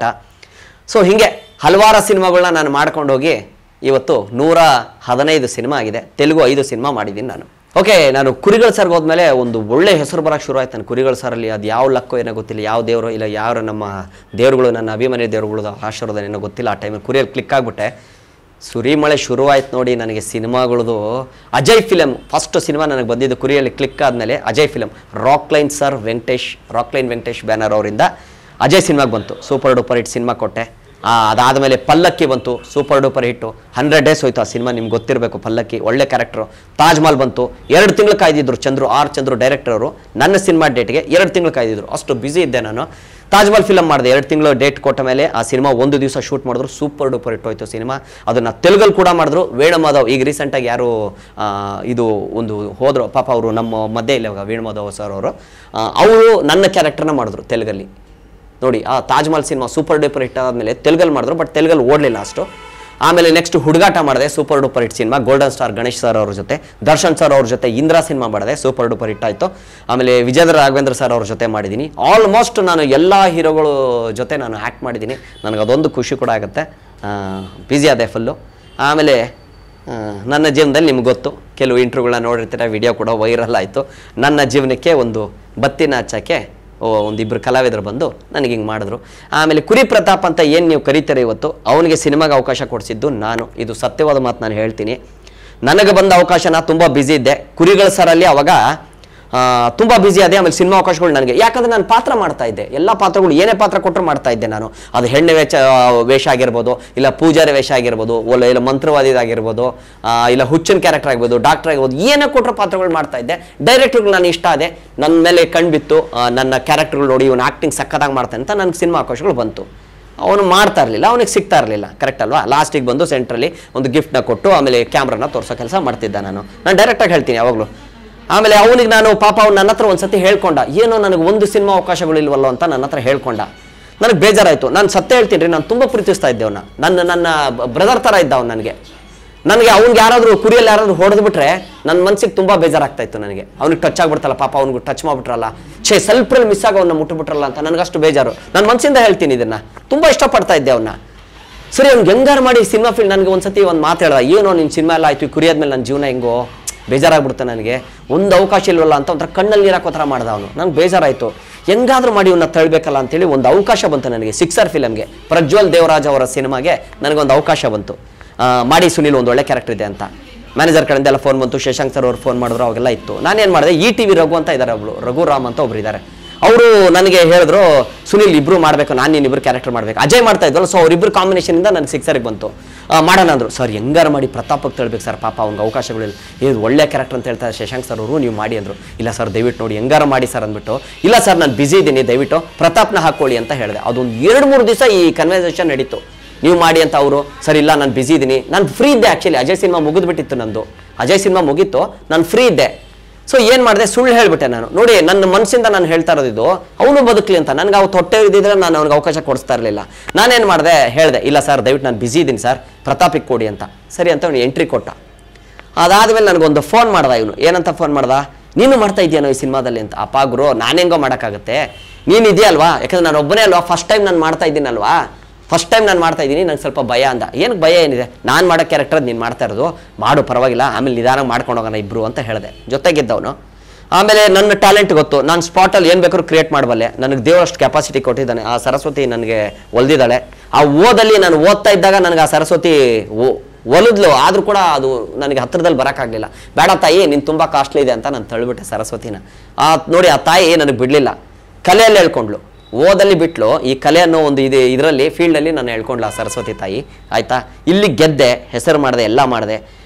so ಹೀಗೆ ಹಲವಾರು ಸಿನಿಮಾಗಳನ್ನ ನಾನು ಮಾಡ್ಕೊಂಡು ಹೋಗಿ ಇವತ್ತು ನೂರ ಹದಿನೈದು ಸಿನಿಮಾ ಆಗಿದೆ ತೆಲುಗು ಐದು ಸಿನಿಮಾ ಮಾಡಿದ್ದೀನಿ ನಾನು ಓಕೆ ನಾನು ಕುರಿಗಳ ಸರ್ಗೆ ಹೋದ್ಮೇಲೆ ಒಂದು ಒಳ್ಳೆ ಹೆಸರು ಬರೋಕ್ಕೆ ಶುರು ಆಯ್ತು ನಾನು ಕುರಿಗಳ ಸರಲ್ಲಿ ಅದು ಯಾವ ಲಕ್ಕೋ ಏನೋ ಗೊತ್ತಿಲ್ಲ ಯಾವ ದೇವರು ಇಲ್ಲ ಯಾರು ನಮ್ಮ ದೇವರುಗಳು ನನ್ನ ಅಭಿಮಾನಿ ದೇವರುಗಳು ಆಶೀರ್ವಾದ ಏನೋ ಗೊತ್ತಿಲ್ಲ ಆ ಟೈಮಲ್ಲಿ ಕುರಿಯಲ್ಲಿ ಕ್ಲಿಕ್ ಆಗಿಬಿಟ್ಟೆ ಸುರಿಮಳೆ ಶುರುವಾಯ್ತು ನೋಡಿ ನನಗೆ ಸಿನಿಮಾಗಳದು ಅಜಯ್ ಫಿಲಮ್ ಫಸ್ಟ್ ಸಿನಿಮಾ ನನಗೆ ಬಂದಿದ್ದು ಕುರಿಯಲ್ಲಿ ಕ್ಲಿಕ್ ಆದಮೇಲೆ Ajay film Rockline sir Venkatesh Rockline Venkatesh banner ಅವರಿಂದ ಅಜಯ್ ಸಿನಿಮಾಗೆ ಬಂತು ಸೂಪರ್ ಡೂಪರ್ ಹಿಟ್ ಸಿನಿಮಾ ಕೊಟ್ಟೆ ಆ, ಅದಾದಮೇಲೆ ಪಲ್ಲಕ್ಕಿ ಬಂತು super duper hit hundred days ಹೋಯ್ತು ಆ ಸಿನಿಮಾ ನಿಮ್ಗೆ ಗೊತ್ತಿರಬೇಕು ಪಲ್ಲಕ್ಕಿ ಒಳ್ಳೆ ಕ್ಯಾರೆಕ್ಟ್ರು ತಾಜ್ ಮಹಲ್ ಬಂತು ಎರಡು ತಿಂಗಳು ಕಾಯ್ದಿದ್ರು ಚಂದ್ರು ಆರ್ ಚಂದ್ರು ಡೈರೆಕ್ಟರ್ ಅವರು ನನ್ನ ಸಿನಿಮಾ ಡೇಟ್ಗೆ ಎರಡು ತಿಂಗಳು ಕಾಯ್ದಿದ್ರು ಅಷ್ಟು ಬ್ಯುಸಿ ಇದ್ದೆ ನಾನು ತಾಜ್ ಮಹಲ್ ಫಿಲಮ್ ಮಾಡಿದೆ ಎರಡು ತಿಂಗಳು ಡೇಟ್ ಕೊಟ್ಟ ಮೇಲೆ ಆ ಸಿನಿಮಾ ಒಂದು ದಿವಸ ಶೂಟ್ ಮಾಡಿದ್ರು ಸೂಪರ್ ಡೂಪರ್ ಹಿಟ್ ಹೋಯ್ತು ಸಿನಿಮಾ ಅದನ್ನು ತೆಲುಗಲ್ಲಿ ಕೂಡ ಮಾಡಿದ್ರು ವೇಣು ಮಾಧವ್ ಈಗ ರೀಸೆಂಟಾಗಿ ಯಾರು ಆ, ಇದು ಒಂದು ಹೋದ್ರು ಪಾಪ ಅವರು ನಮ್ಮ ಮಧ್ಯೆ ಇಲ್ಲ ಇವಾಗ ವೇಣು ಮಾಧವ್ ಸರ್ ಅವರು ಅವರು ನನ್ನ ಕ್ಯಾರೆಕ್ಟರ್ನ ಮಾಡಿದ್ರು ತೆಲುಗಲ್ಲಿ ನೋಡಿ ಆ Taj Mahal cinema super duper hit ಆದಮೇಲೆ ತೆಲುಗಲ್ಲಿ ಮಾಡಿದ್ರು ಬಟ್ ತೆಲುಗಲ್ಲಿ ಓಡಲಿಲ್ಲ ಅಷ್ಟು ಆಮೇಲೆ ನೆಕ್ಸ್ಟ್ ಹುಡುಗಾಟ ಮಾಡಿದೆ super duper hit cinema golden star Ganesh sir ಅವ್ರ ಜೊತೆ ದರ್ಶನ್ ಸರ್ ಅವ್ರ ಜೊತೆ ಇಂದ್ರಾ ಸಿನಿಮಾ ಮಾಡಿದೆ ಸೂಪರ್ ಡೂಪರ್ ಹಿಟ್ ಆಯಿತು ಆಮೇಲೆ ವಿಜೇಂದ್ರ ರಾಘವೇಂದ್ರ ಸರ್ ಅವ್ರ ಜೊತೆ ಮಾಡಿದ್ದೀನಿ ಆಲ್ಮೋಸ್ಟ್ ನಾನು ಎಲ್ಲ ಹೀರೋಗಳು ಜೊತೆ ನಾನು ಆ್ಯಕ್ಟ್ ಮಾಡಿದ್ದೀನಿ ನನಗೆ ಅದೊಂದು ಖುಷಿ ಕೂಡ ಆಗುತ್ತೆ ಬ್ಯುಸಿ ಆದೆ ಫುಲ್ಲು ಆಮೇಲೆ ಆ, ನನ್ನ ಜೀವನದಲ್ಲಿ ನಿಮ್ಗೆ ಗೊತ್ತು ಕೆಲವು ಇಂಟ್ರ್ಯೂಗಳನ್ನ ನೋಡಿರ್ತೀರ ವಿಡಿಯೋ ಕೂಡ ವೈರಲ್ ಆಯಿತು ನನ್ನ ಜೀವನಕ್ಕೆ ಒಂದು ಬತ್ತಿನ ಹಚ್ಚಕ್ಕೆ ಓ ಒಂದಿಬ್ಬರು ಕಲಾವಿದರು ಬಂದು ನನಗೆ ಹಿಂಗೆ ಮಾಡಿದ್ರು ಆಮೇಲೆ ಕುರಿ ಪ್ರತಾಪ್ ಅಂತ ಏನು ನೀವು ಕರೀತೀರ ಇವತ್ತು ಅವನಿಗೆ ಸಿನಿಮಾಗೆ ಅವಕಾಶ ಕೊಡಿಸಿದ್ದು ನಾನು ಇದು ಸತ್ಯವಾದ ಮಾತು ನಾನು ಹೇಳ್ತೀನಿ ನನಗೆ ಬಂದ ಅವಕಾಶ ನಾ ತುಂಬ ಬ್ಯುಸಿ ಇದ್ದೆ ಕುರಿಗಳ ಸರಲ್ಲಿ ಅವಾಗ ಆ, ತುಂಬಾ ಬ್ಯುಸಿ ಅದೇ ಆಮೇಲೆ ಸಿನಿಮಾ ಅವಕಾಶಗಳು ನನಗೆ ಯಾಕಂದ್ರೆ ನಾನು ಪಾತ್ರ ಮಾಡ್ತಾ ಇದ್ದೆ ಎಲ್ಲ ಪಾತ್ರಗಳು ಏನೇ ಪಾತ್ರ ಕೊಟ್ಟರು ಮಾಡ್ತಾ ಇದ್ದೆ ನಾನು ಅದು ಹೆಣ್ಣು ವೇಷ ವೇಷ ಆಗಿರ್ಬೋದು ಇಲ್ಲ ಪೂಜಾರಿ ವೇಷ ಆಗಿರ್ಬೋದು ಇಲ್ಲ ಇಲ್ಲ ಮಂತ್ರವಾದಿದಾಗಿರ್ಬೋದು ಆ, ಇಲ್ಲ ಹುಚ್ಚಿನ ಕ್ಯಾರೆಕ್ಟರ್ ಆಗ್ಬೋದು ಡಾಕ್ಟರ್ ಆಗಿರ್ಬೋದು ಏನೇ ಕೊಟ್ಟರು ಪಾತ್ರಗಳು ಮಾಡ್ತಾ ಇದ್ದೆ ಡೈರೆಕ್ಟರ್ಗಳು ನಾನು ಇಷ್ಟ ಆದೆ ನನ್ನ ಮೇಲೆ ಕಣ್ಬಿತ್ತು ಆ, ನನ್ನ ಕ್ಯಾರೆಕ್ಟರ್ಗಳು ನೋಡಿ ಇವನು ಆ್ಯಕ್ಟಿಂಗ್ ಸಕ್ಕತ್ತಾಗಿ ಮಾಡ್ತಾನೆ ಅಂತ ನನಗೆ ಸಿನಿಮಾ ಅವಕಾಶಗಳು ಬಂತು ಅವನು ಮಾಡ್ತಾ ಇರಲಿಲ್ಲ ಅವನಿಗೆ ಸಿಗ್ತಾ ಇರಲಿಲ್ಲ ಕರೆಕ್ಟ್ ಅಲ್ವಾ ಲಾಸ್ಟಿಗೆ ಬಂದು ಸೆಂಟ್ರಲ್ಲಿ ಒಂದು ಗಿಫ್ಟ್ನ ಕೊಟ್ಟು ಆಮೇಲೆ ಕ್ಯಾಮ್ರಾನ ತೋರಿಸೋ ಕೆಲಸ ಮಾಡ್ತಿದ್ದ ನಾನು ನಾನು ಡೈರೆಕ್ಟಾಗಿ ಹೇಳ್ತೀನಿ ಯಾವಾಗಲೂ ಆಮೇಲೆ ಅವನಿಗೆ ನಾನು ಪಾಪ ಅವ್ನು ನನ್ನ ಹತ್ರ ಒಂದ್ಸತಿ ಹೇಳ್ಕೊಂಡ ಏನೋ ನನಗೆ ಒಂದು ಸಿನಿಮಾ ಅವಕಾಶಗಳು ಇಲ್ವಲ್ಲ ಅಂತ ನನ್ನ ಹತ್ರ ಹೇಳ್ಕೊಂಡ ನನಗೆ ಬೇಜಾರಾಯಿತು ನಾನು ಸತ್ಯ ಹೇಳ್ತೀನಿ ರೀ ನಾನು ತುಂಬ ಪ್ರೀತಿಸ್ತಾ ಇದ್ದೆ ಅವನ್ನ ನನ್ನ ನನ್ನ ಬ್ರದರ್ ಥರ ಇದ್ದ ಅವ್ನು ನನಗೆ ನನಗೆ ಅವ್ನಿಗೆ ಯಾರಾದರೂ ಕುರಿಯಲ್ಲಿ ಯಾರಾದರೂ ಹೊಡೆದು ಬಿಟ್ರೆ ನನ್ನ ಮನ್ಸಿಗೆ ತುಂಬ ಬೇಜಾರಾಗ್ತಾ ಇತ್ತು ನನಗೆ ಅವ್ನಿಗೆ ಟಚ್ ಆಗ್ಬಿಡ್ತಲ್ಲ ಪಾಪ ಅವ್ನಿಗೆ ಟಚ್ ಮಾಡ್ಬಿಟ್ರಲ್ಲ ಛೇ ಸ್ವಲ್ಪರಲ್ಲಿ ಮಿಸ್ ಆಗಿ ಅವನ್ನ ಮುಟ್ಟುಬಿಟ್ರಲ್ಲ ಅಂತ ನನಗಷ್ಟು ಬೇಜಾರು ನಾನು ಮನಸ್ಸಿಂದ ಹೇಳ್ತೀನಿ ಇದನ್ನ ತುಂಬ ಇಷ್ಟಪಡ್ತಾ ಇದ್ದೆ ಅವನ್ನ ಸರಿ ಅವ್ನಿಗೆ ಹೆಂಗಾರು ಮಾಡಿ ಸಿನಿಮಾ ಫೀಲ್ಡ್ ನನಗೆ ಒಂದ್ಸತಿ ಒಂದು ಮಾತು ಹೇಳ್ದ ಏನೋ ನಿನ್ನ ಸಿನಿಮಾ ಎಲ್ಲ ಆಯ್ತು ಈ ಕುರಿಯಾದ್ಮೇಲೆ ನನ್ನ ಜೀವನ ಹೆಂಗೋ ಬೇಜಾರಾಗ್ಬಿಡುತ್ತೆ ನನಗೆ ಒಂದು ಅವಕಾಶ ಇಲ್ವಲ್ಲ ಅಂತ ಒಂಥರ ಕಣ್ಣಲ್ಲಿ ನೀರಾಕೋ ಥರ ಮಾಡ್ದ ಅವನು ನಂಗೆ ಬೇಜಾರಾಯಿತು ಹೆಂಗಾದ್ರೂ ಮಾಡಿ ಇವನ್ನ ತಳ್ಬೇಕಲ್ಲ ಅಂತೇಳಿ ಒಂದು ಅವಕಾಶ ಬಂತು ನನಗೆ ಸಿಕ್ಸರ್ ಫಿಲಮ್ಗೆ ಪ್ರಜ್ವಲ್ ದೇವರಾಜ್ ಅವರ ಸಿನಿಮಾಗೆ ನನಗೊಂದು ಅವಕಾಶ ಬಂತು ಆ, ಮಾಡಿ ಸುನಿಲ್ ಒಂದು ಒಳ್ಳೆ ಕ್ಯಾರೆಕ್ಟರ್ ಇದೆ ಅಂತ ಮ್ಯಾನೇಜರ್ ಕಡೆಯಿಂದ ಎಲ್ಲ ಫೋನ್ ಬಂತು ಶಶಾಂಕ್ ಸರ್ ಅವ್ರು ಫೋನ್ ಮಾಡಿದ್ರು ಅವಾಗೆಲ್ಲ ಇತ್ತು ನಾನೇನು ಮಾಡಿದೆ ಇ ಟಿ ವಿ ರಘು ಅಂತ ಇದ್ದಾರೆ ಒಬ್ಳು ರಘುರಾಮ್ ಅಂತ ಒಬ್ರು ಇದ್ದಾರೆ ಅವರು ನನಗೆ ಹೇಳಿದ್ರು ಸುನಿಲ್ ಇಬ್ರು ಮಾಡಬೇಕು ನಾನು ನೀನಿಬ್ರು ಕ್ಯಾರೆಕ್ಟರ್ ಮಾಡಬೇಕು ಅಜಯ್ ಮಾಡ್ತಾ ಇದ್ವಲ್ಲ ಸೊ ಅವರಿಬ್ಬರು ಕಾಂಬಿನೇಷನಿಂದ ನನಗೆ ಸಿಕ್ಸರಿಗೆ ಬಂತು ಆ, ಮಾಡೋಣ ಅಂದ್ರು ಸರ್ ಹೆಂಗಾರು ಮಾಡಿ ಪ್ರತಾಪಕ್ಕೆ ತಳ್ಬೇಕು ಸರ್ ಪಾಪ ಅವ್ನಿಗೆ ಅವಕಾಶಗಳಿಲ್ಲ ಇದು ಒಳ್ಳೆ ಕ್ಯಾರೆಕ್ಟರ್ ಅಂತ ಹೇಳ್ತಾರೆ ಶಶಾಂಕ್ ಸರ್ ಅವರು ನೀವು ಮಾಡಿ ಅಂದರು ಇಲ್ಲ ಸರ್ ದಯವಿಟ್ಟು ನೋಡಿ ಹೆಂಗಾರು ಮಾಡಿ ಸರ್ ಅಂದ್ಬಿಟ್ಟು ಇಲ್ಲ ಸರ್ ನಾನು ಬಿಸಿ ಇದ್ದೀನಿ ದಯವಿಟ್ಟು ಪ್ರತಾಪ್ನ ಹಾಕೊಳ್ಳಿ ಅಂತ ಹೇಳಿದೆ ಅದೊಂದು ಎರಡು ಮೂರು ದಿವಸ ಈ ಕನ್ವರ್ಸೇಷನ್ ನಡೀತು ನೀವು ಮಾಡಿ ಅಂತ ಅವರು ಸರ್ ಇಲ್ಲ ನಾನು ಬಿಸಿ ಇದ್ದೀನಿ ನಾನು ಫ್ರೀ ಇದ್ದೆ ಆ್ಯಕ್ಚುಲಿ ಅಜಯ್ ಸಿನಿಮಾ ಮುಗಿದ್ಬಿಟ್ಟಿತ್ತು ನಂದು ಅಜಯ್ ಸಿನಿಮಾ ಮುಗೀತು ನಾನು ಫ್ರೀ ಇದ್ದೆ ಸೊ ಏನು ಮಾಡಿದೆ ಸುಳ್ಳು ಹೇಳ್ಬಿಟ್ಟೆ ನಾನು ನೋಡಿ ನನ್ನ ಮನಸ್ಸಿಂದ ನಾನು ಹೇಳ್ತಾ ಇರೋದಿದ್ದು ಅವನು ಬದುಕಲಿ ಅಂತ ನನಗೆ ಅವತ್ತು ಹೊಟ್ಟೆ ಇದ್ದಿದ್ರೆ ನಾನು ಅವ್ನಿಗೆ ಅವಕಾಶ ಕೊಡಿಸ್ತಾ ಇರಲಿಲ್ಲ ನಾನೇನು ಮಾಡಿದೆ ಹೇಳಿದೆ ಇಲ್ಲ ಸರ್ ದಯವಿಟ್ಟು ನಾನು ಬಿಸಿ ಇದ್ದೀನಿ ಸರ್ ಪ್ರತಾಪಿಗೆ ಕೊಡಿ ಅಂತ ಸರಿ ಅಂತ ಅವ್ನು ಎಂಟ್ರಿ ಕೊಟ್ಟ ಅದಾದಮೇಲೆ ನನಗೊಂದು ಫೋನ್ ಮಾಡ್ದ ಇವನು ಏನಂತ ಫೋನ್ ಮಾಡ್ದ ನೀನು ಮಾಡ್ತಾ ಇದೆಯೇನೋ ಈ ಸಿನಿಮಾದಲ್ಲಿ ಅಂತ ಅಪ್ಪ ಗುರು ನಾನೆಂಗೋ ಮಾಡೋಕ್ಕಾಗುತ್ತೆ ನೀನು ಇದೆಯಲ್ವಾ ಯಾಕಂದ್ರೆ ನಾನು ಒಬ್ಬನೇ ಅಲ್ವಾ ಫಸ್ಟ್ ಟೈಮ್ ನಾನು ಮಾಡ್ತಾ ಇದ್ದೀನಲ್ವಾ ಫಸ್ಟ್ ಟೈಮ್ ನಾನು ಮಾಡ್ತಾ ಇದ್ದೀನಿ ನಂಗೆ ಸ್ವಲ್ಪ ಭಯ ಅಂದ ಏನಕ್ಕೆ ಭಯ ಏನಿದೆ ನಾನು ಮಾಡೋ ಕ್ಯಾರೆಕ್ಟರ್ ನೀನು ಮಾಡ್ತಾ ಇರೋದು ಮಾಡು ಪರವಾಗಿಲ್ಲ ಆಮೇಲೆ ನಿಧಾನ ಮಾಡ್ಕೊಂಡು ಹೋಗೋಣ ಇಬ್ರು ಅಂತ ಹೇಳಿದೆ ಜೊತೆಗಿದ್ದವನು ಆಮೇಲೆ ನನ್ನ ಟ್ಯಾಲೆಂಟ್ ಗೊತ್ತು ನಾನು ಸ್ಪಾಟಲ್ಲಿ ಏನು ಬೇಕಾದ್ರೂ ಕ್ರಿಯೇಟ್ ಮಾಡಬಲ್ಲೆ ನನಗೆ ದೇವರಷ್ಟು ಕೆಪಾಸಿಟಿ ಕೊಟ್ಟಿದ್ದಾನೆ ಆ ಸರಸ್ವತಿ ನನಗೆ ಒಲ್ದಿದ್ದಾಳೆ ಆ ಓದಲ್ಲಿ ನಾನು ಓದ್ತಾ ಇದ್ದಾಗ ನನಗೆ ಆ ಸರಸ್ವತಿ ಓ ಒಲಿದ್ಲು ಆದ್ರೂ ಕೂಡ ಅದು ನನಗೆ ಹತ್ರದಲ್ಲಿ ಬರೋಕ್ಕಾಗಲಿಲ್ಲ ಬೇಡ ತಾಯಿ ನೀನು ತುಂಬ ಕಾಸ್ಟ್ಲಿ ಇದೆ ಅಂತ ನಾನು ತಳ್ಳಿಬಿಟ್ಟೆ ಸರಸ್ವತಿನ ಆ ನೋಡಿ ಆ ತಾಯಿ ನನಗೆ ಬಿಡಲಿಲ್ಲ ಕಲೆಯಲ್ಲಿ ಹೇಳ್ಕೊಂಡ್ಲು ಓದಲ್ಲಿ ಬಿಟ್ಲು ಈ ಕಲೆ ಅನ್ನೋ ಒಂದು ಇದು ಇದರಲ್ಲಿ ಫೀಲ್ಡಲ್ಲಿ ನಾನು ಹೇಳ್ಕೊಂಡ್ಲ ಆ ಸರಸ್ವತಿ ತಾಯಿ ಆಯ್ತಾ ಇಲ್ಲಿ ಗೆದ್ದೆ ಹೆಸರು ಮಾಡಿದೆ ಎಲ್ಲ ಮಾಡಿದೆ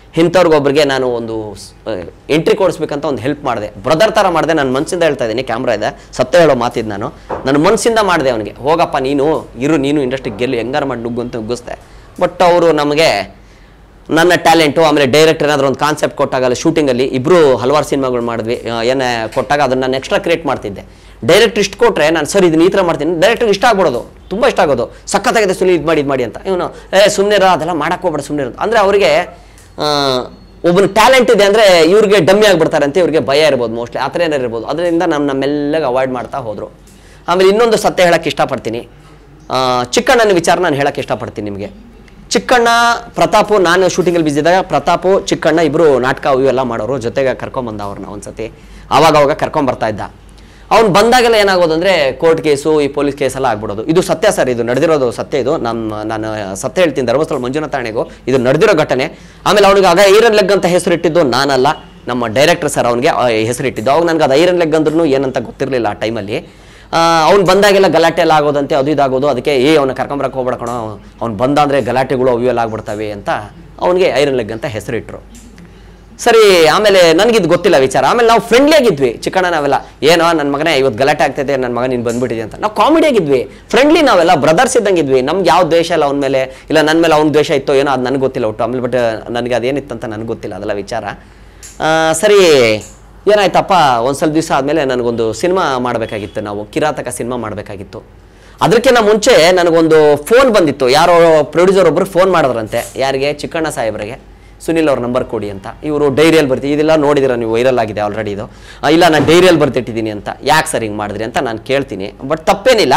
ಇಂಥವ್ರಿಗೊಬ್ರಿಗೆ ನಾನು ಒಂದು ಎಂಟ್ರಿ ಕೊಡಿಸ್ಬೇಕಂತ ಒಂದು ಹೆಲ್ಪ್ ಮಾಡಿದೆ ಬ್ರದರ್ ಥರ ಮಾಡಿದೆ ನನ್ನ ಮನಸ್ಸಿಂದ ಹೇಳ್ತಾ ಇದ್ದೀನಿ ಕ್ಯಾಮ್ರಾ ಇದೆ ಸತ್ಯ ಹೇಳೋ ಮಾತಿದ್ದು ನಾನು ನನ್ನ ಮನಸ್ಸಿಂದ ಮಾಡಿದೆ ಅವನಿಗೆ ಹೋಗಪ್ಪ ನೀನು ಇರು ನೀನು ಇಂಡಸ್ಟ್ರಿಗೆ ಗೆಲ್ಲು ಹೆಂಗಾರು ಮಾಡಿ ನುಗ್ಗು ಅಂತ ನುಗ್ಗಿಸ್ದೆ ಬಟ್ ಅವರು ನಮಗೆ ನನ್ನ ಟ್ಯಾಲೆಂಟು ಆಮೇಲೆ ಡೈರೆಕ್ಟರ್ ಏನಾದರೂ ಒಂದು ಕಾನ್ಸೆಪ್ಟ್ ಕೊಟ್ಟಾಗ ಅಲ್ಲಿ ಶೂಟಿಂಗಲ್ಲಿ ಇಬ್ಬರು ಹಲವಾರು ಸಿನಿಮಾಗಳು ಮಾಡಿದ್ವಿ ಆ, ಏನೇ ಕೊಟ್ಟಾಗ ಅದನ್ನು ನಾನು ಎಕ್ಸ್ಟ್ರಾ ಕ್ರಿಯೇಟ್ ಮಾಡ್ತಿದ್ದೆ ಡೈರೆಕ್ಟ್ ಇಷ್ಟು ಕೊಟ್ಟರೆ ನಾನು ಸರ್ ಇದನ್ನ ಈ ಥರ ಮಾಡ್ತೀನಿ ಡೈರೆಕ್ಟ್ರಿಗೆ ಇಷ್ಟ ಆಗ್ಬಿಡೋದು ತುಂಬ ಇಷ್ಟ ಆಗೋದು ಸಖತ್ತಾಗಿದೆ ಸುನಿ ಇದು ಮಾಡಿ ಇದು ಮಾಡಿ ಅಂತ ಇವನು ಏ ಸುಮ್ಮನೆ ಅದೆಲ್ಲ ಮಾಡಕ್ಕೆ ಹೋಗ್ಬೇಡ ಸುಮ್ಮನೆ ಅಂದರೆ ಅವರಿಗೆ ಒಬ್ಬನ ಟ್ಯಾಲೆಂಟ್ ಇದೆ ಅಂದರೆ ಇವ್ರಿಗೆ ಡಮ್ಮಿ ಆಗಿಬಿಡ್ತಾರೆ ಅಂತ ಇವ್ರಿಗೆ ಭಯ ಇರ್ಬೋದು ಮೋಸ್ಟ್ಲಿ ಆ ಥರ ಏನಾರು ಇರ್ಬೋದು ಅದರಿಂದ ನಮ್ಮ ನಮ್ಮೆಲ್ಲಗೆ ಅವಾಯ್ಡ್ ಮಾಡ್ತಾ ಹೋದರು ಆಮೇಲೆ ಇನ್ನೊಂದು ಸತ್ಯ ಹೇಳಕ್ಕೆ ಇಷ್ಟಪಡ್ತೀನಿ ಆ, ಚಿಕ್ಕಣ್ಣನ ವಿಚಾರ ನಾನು ಹೇಳಕ್ಕೆ ಇಷ್ಟಪಡ್ತೀನಿ ನಿಮಗೆ ಚಿಕ್ಕಣ್ಣ ಪ್ರತಾಪು ನಾನು ಶೂಟಿಂಗಲ್ಲಿ ಬಿಸಿ ಇದ್ದಾಗ ಪ್ರತಾಪು ಚಿಕ್ಕಣ್ಣ ಇಬ್ಬರು ನಾಟಕ ಅವು ಇವೆಲ್ಲ ಮಾಡೋರು ಜೊತೆಗೆ ಕರ್ಕೊಂಬಂದ ಅವ್ರನ್ನ ಒಂದ್ಸತಿ ಆವಾಗ ಅವಾಗ ಕರ್ಕೊಂಬರ್ತಾ ಇದ್ದ ಅವ್ನು ಬಂದಾಗೆಲ್ಲ ಏನಾಗೋದು ಅಂದರೆ ಕೋರ್ಟ್ ಕೇಸು ಈ ಪೊಲೀಸ್ ಕೇಸ್ ಎಲ್ಲ ಆಗ್ಬಿಡೋದು ಇದು ಸತ್ಯ ಸರ್ ಇದು ನಡೆದಿರೋದು ಸತ್ಯ ಇದು ನಮ್ಮ ನಾನು ಸತ್ಯ ಹೇಳ್ತೀನಿ ಧರ್ಮಸ್ಥಳ ಮಂಜುನಾಥ ಠಾಣೆಗೂ ಇದು ನಡೆದಿರೋ ಘಟನೆ ಆಮೇಲೆ ಅವನಿಗೆ ಆಗ ಐರನ್ ಲೆಗ್ ಅಂತ ಹೆಸರಿಟ್ಟಿದ್ದು ನಾನಲ್ಲ ನಮ್ಮ ಡೈರೆಕ್ಟರ್ ಸರ್ ಅವನಿಗೆ ಹೆಸರಿಟ್ಟಿದ್ದು ಅವಾಗ ನನಗೆ ಅದು ಐರನ್ ಲೆಗ್ ಅಂದ್ರೂ ಏನಂತ ಗೊತ್ತಿರಲಿಲ್ಲ ಆ ಟೈಮಲ್ಲಿ ಅವ್ನು ಬಂದಾಗೆಲ್ಲ ಗಲಾಟೆ ಎಲ್ಲ ಆಗೋದಂತೆ ಅದು ಇದಾಗೋದು ಅದಕ್ಕೆ ಏ ಅವನ ಕರ್ಕೊಂಬರಕ್ಕೆ ಹೋಗ್ಬೇಡ ಕಣೋ ಅವ್ನು ಬಂದ ಅಂದರೆ ಗಲಾಟೆಗಳು ಅವು ಎಲ್ಲ ಆಗ್ಬಿಡ್ತವೆ ಅಂತ ಅವನಿಗೆ ಐರನ್ ಲೆಗ್ ಅಂತ ಹೆಸರಿಟ್ರು ಸರಿ ಆಮೇಲೆ ನನಗಿದು ಗೊತ್ತಿಲ್ಲ ವಿಚಾರ ಆಮೇಲೆ ನಾವು ಫ್ರೆಂಡ್ಲಿ ಆಗಿದ್ವಿ ಚಿಕ್ಕಣ್ಣ ನಾವೆಲ್ಲ ಏನೋ ನನ್ನ ಮಗನೇ ಇವತ್ತು ಗಲಾಟೆ ಆಗ್ತೈತೆ ನನ್ನ ಮಗ ನೀನು ಬಂದ್ಬಿಟ್ಟಿದೆ ಅಂತ ನಾವು ಕಾಮಿಡಿ ಆಗಿದ್ವಿ ಫ್ರೆಂಡ್ಲಿ ನಾವೆಲ್ಲ ಬ್ರದರ್ಸ್ ಇದ್ದಂಗಿದ್ವಿ ನಮ್ಗೆ ಯಾವ ದ್ವೇಷ ಇಲ್ಲ ಅವನ ಮೇಲೆ ಇಲ್ಲ ನನ್ನ ಮೇಲೆ ಅವ್ನ ದ್ವೇಷ ಇತ್ತೋ ಏನೋ ಅದು ನನಗೆ ಗೊತ್ತಿಲ್ಲ ಒಟ್ಟು ಆಮೇಲೆ ಬಟ್ ನನಗೆ ಅದೇನಿತ್ತಂತ ನನಗೆ ಗೊತ್ತಿಲ್ಲ ಅದೆಲ್ಲ ವಿಚಾರ ಆ, ಸರಿ ಏನಾಯ್ತಪ್ಪ ಒಂದು ಸ್ವಲ್ಪ ದಿವಸ ಆದಮೇಲೆ ನನಗೊಂದು ಸಿನಿಮಾ ಮಾಡಬೇಕಾಗಿತ್ತು ನಾವು ಕಿರಾತಕ ಸಿನಿಮಾ ಮಾಡಬೇಕಾಗಿತ್ತು ಅದಕ್ಕಿಂತ ಮುಂಚೆ ನನಗೊಂದು ಫೋನ್ ಬಂದಿತ್ತು ಯಾರೋ ಪ್ರೊಡ್ಯೂಸರ್ ಒಬ್ಬರು ಫೋನ್ ಮಾಡಿದ್ರಂತೆ ಯಾರಿಗೆ ಚಿಕ್ಕಣ್ಣ ಸಾಹೇಬ್ರಿಗೆ ಸುನಿಲ್ ಅವ್ರ ನಂಬರ್ ಕೊಡಿ ಅಂತ ಇವರು ಡೈರಿಯಲ್ಲಿ ಬರ್ತಿ ಇದೆಲ್ಲ ನೋಡಿದಿರ ನೀವು ವೈರಲ್ ಆಗಿದೆ ಆಲ್ರೆಡಿ ಇದು ಆ, ಇಲ್ಲ ನಾನು ಡೈರಿಯಲ್ಲಿ ಬರ್ತಿಟ್ಟಿದ್ದೀನಿ ಅಂತ ಯಾಕೆ ಸರ್ ಹಿಂಗೆ ಮಾಡಿದ್ರಿ ಅಂತ ನಾನು ಕೇಳ್ತೀನಿ ಬಟ್ ತಪ್ಪೇನಿಲ್ಲ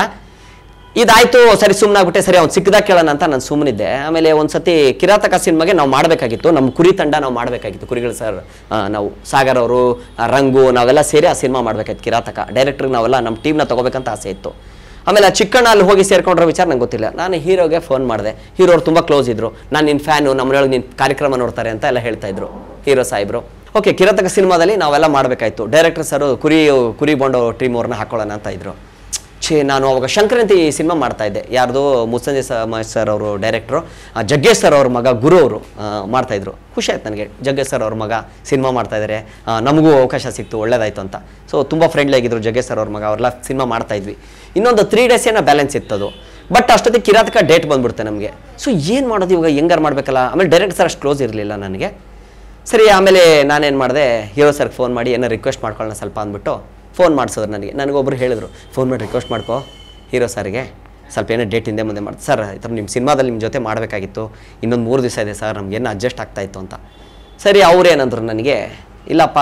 ಇದಾಯ್ತು ಸರಿ ಸುಮ್ಮನಾಗ್ಬಿಟ್ಟೆ ಸರಿ ಅವ್ನು ಸಿಕ್ಕದಾಗ ಕೇಳೋಣ ಅಂತ ನಾನು ಸುಮ್ಮನಿದ್ದೆ ಆಮೇಲೆ ಒಂದ್ಸತಿ ಕಿರಾತಕ ಸಿನಿಮಾಗೆ ನಾವು ಮಾಡಬೇಕಾಗಿತ್ತು ನಮ್ಮ ಕುರಿ ತಂಡ ನಾವು ಮಾಡಬೇಕಾಗಿತ್ತು ಕುರಿಗಳು ಸರ್ ನಾವು ಸಾಗರ್ ಅವರು ಆ, ರಂಗು ನಾವೆಲ್ಲ ಸೇರಿ ಆ ಸಿನಿಮಾ ಮಾಡಬೇಕಾಗಿತ್ತು ಕಿರಾತಕ ಡೈರೆಕ್ಟ್ರಿಗೆ ನಾವೆಲ್ಲ ನಮ್ಮ ಟೀಮ್ನ ತಗೋಬೇಕಂತ ಆಸೆ ಇತ್ತು ಆಮೇಲೆ ಆ ಚಿಕ್ಕಣ್ಣ ಅಲ್ಲಿ ಹೋಗಿ ಸೇರ್ಕೊಂಡ್ರೋ ವಿಚಾರ ನಂಗೆ ಗೊತ್ತಿಲ್ಲ ನಾನು ಹೀರೋಗೆ ಫೋನ್ ಮಾಡಿದೆ ಹೀರೋ ಅವ್ರು ತುಂಬ ಕ್ಲೋಸ್ ಇದ್ರು ನಾನು ನಿನ್ನ ಫ್ಯಾನು ನಮ್ಮನೆಯೊಳಗೆ ನಿನ್ನ ಕಾರ್ಯಕ್ರಮ ನೋಡ್ತಾರೆ ಅಂತ ಎಲ್ಲ ಹೇಳ್ತಾ ಇದ್ರು ಹೀರೋ ಸಾಹೇಬ್ರು ಓಕೆ ಕಿರಾತಕ ಸಿನಿಮಾದಲ್ಲಿ ನಾವೆಲ್ಲ ಮಾಡಬೇಕಾಯ್ತು ಡೈರೆಕ್ಟರ್ ಸರ್ ಕುರಿ ಕುರಿ ಬೊಂಡೋ ಟೀಮ್ ಅವ್ರನ್ನ ಹಾಕೊಳ್ಳೋಣ ಅಂತ ಇದ್ರು ಛೇ ನಾನು ಅವಾಗ ಸಂಕ್ರಾಂತಿ ಸಿನಿಮಾ ಮಾಡ್ತಾ ಇದ್ದೆ ಯಾರ್ದು ಮುಸ್ಸಂಜೆ ಸರ್ ಅವರು ಡೈರೆಕ್ಟ್ರು ಜಗ್ಗೇಶ್ ಸರ್ ಅವ್ರ ಮಗ ಗುರು ಅವರು ಮಾಡ್ತಾ ಇದ್ರು ಖುಷಿ ಆಯ್ತು ನನಗೆ ಜಗ್ಗೇಶ್ ಸರ್ ಅವ್ರ ಮಗ ಸಿನಿಮಾ ಮಾಡ್ತಾ ಇದ್ದಾರೆ ಆ, ನಮಗೂ ಅವಕಾಶ ಸಿಕ್ತು ಒಳ್ಳೇದಾಯ್ತು ಅಂತ ಸೊ ತುಂಬ ಫ್ರೆಂಡ್ಲಿ ಆಗಿದ್ರು ಜಗ್ಗೇಶ್ ಸರ್ ಅವ್ರ ಮಗ ಅವರೆಲ್ಲ ಸಿನಿಮಾ ಮಾಡ್ತಾ ಇದ್ವಿ ಇನ್ನೊಂದು ತ್ರೀ ಡೇಸ್ ಏನೋ ಬ್ಯಾಲೆನ್ಸ್ ಇತ್ತದು ಬಟ್ ಅಷ್ಟೊತ್ತಿಗೆ ಕಿರಾತಕ ಡೇಟ್ ಬಂದ್ಬಿಡುತ್ತೆ ನಮಗೆ ಸೊ ಏನು ಮಾಡೋದು ಇವಾಗ ಹೆಂಗಾರು ಮಾಡಬೇಕಲ್ಲ ಆಮೇಲೆ ಡೈರೆಕ್ಟ್ ಸರ್ ಅಷ್ಟು ಕ್ಲೋಸ್ ಇರಲಿಲ್ಲ ನನಗೆ ಸರಿ ಆಮೇಲೆ ನಾನೇನು ಮಾಡಿದೆ ಹೀರೋ ಸರ್ಗೆ ಫೋನ್ ಮಾಡಿ ಏನೋ ರಿಕ್ವೆಸ್ಟ್ ಮಾಡ್ಕೊಳ್ಳೋಣ ಸ್ವಲ್ಪ ಅಂದ್ಬಿಟ್ಟು ಫೋನ್ ಮಾಡಿಸಿದ್ರು ನನಗೆ ನನಗೊಬ್ರು ಹೇಳಿದ್ರು ಫೋನ್ ಮಾಡಿ ರಿಕ್ವೆಸ್ಟ್ ಮಾಡ್ಕೋ ಹೀರೋ ಸರ್ಗೆ ಸ್ವಲ್ಪ ಏನೋ ಡೇಟ್ ಹಿಂದೆ ಮುಂದೆ ಮಾಡಿ ಸರ್ ಈ ಥರ ನಿಮ್ಮ ಸಿನಿಮಾದಲ್ಲಿ ನಿಮ್ಮ ಜೊತೆ ಮಾಡಬೇಕಾಗಿತ್ತು ಇನ್ನೊಂದು ಮೂರು ದಿವಸ ಇದೆ ಸರ್ ನಮ್ಗೆ ಏನೋ ಅಡ್ಜಸ್ಟ್ ಆಗ್ತಾ ಇತ್ತು ಅಂತ ಸರಿ ಅವ್ರೇನಂದ್ರು ನನಗೆ ಇಲ್ಲಪ್ಪ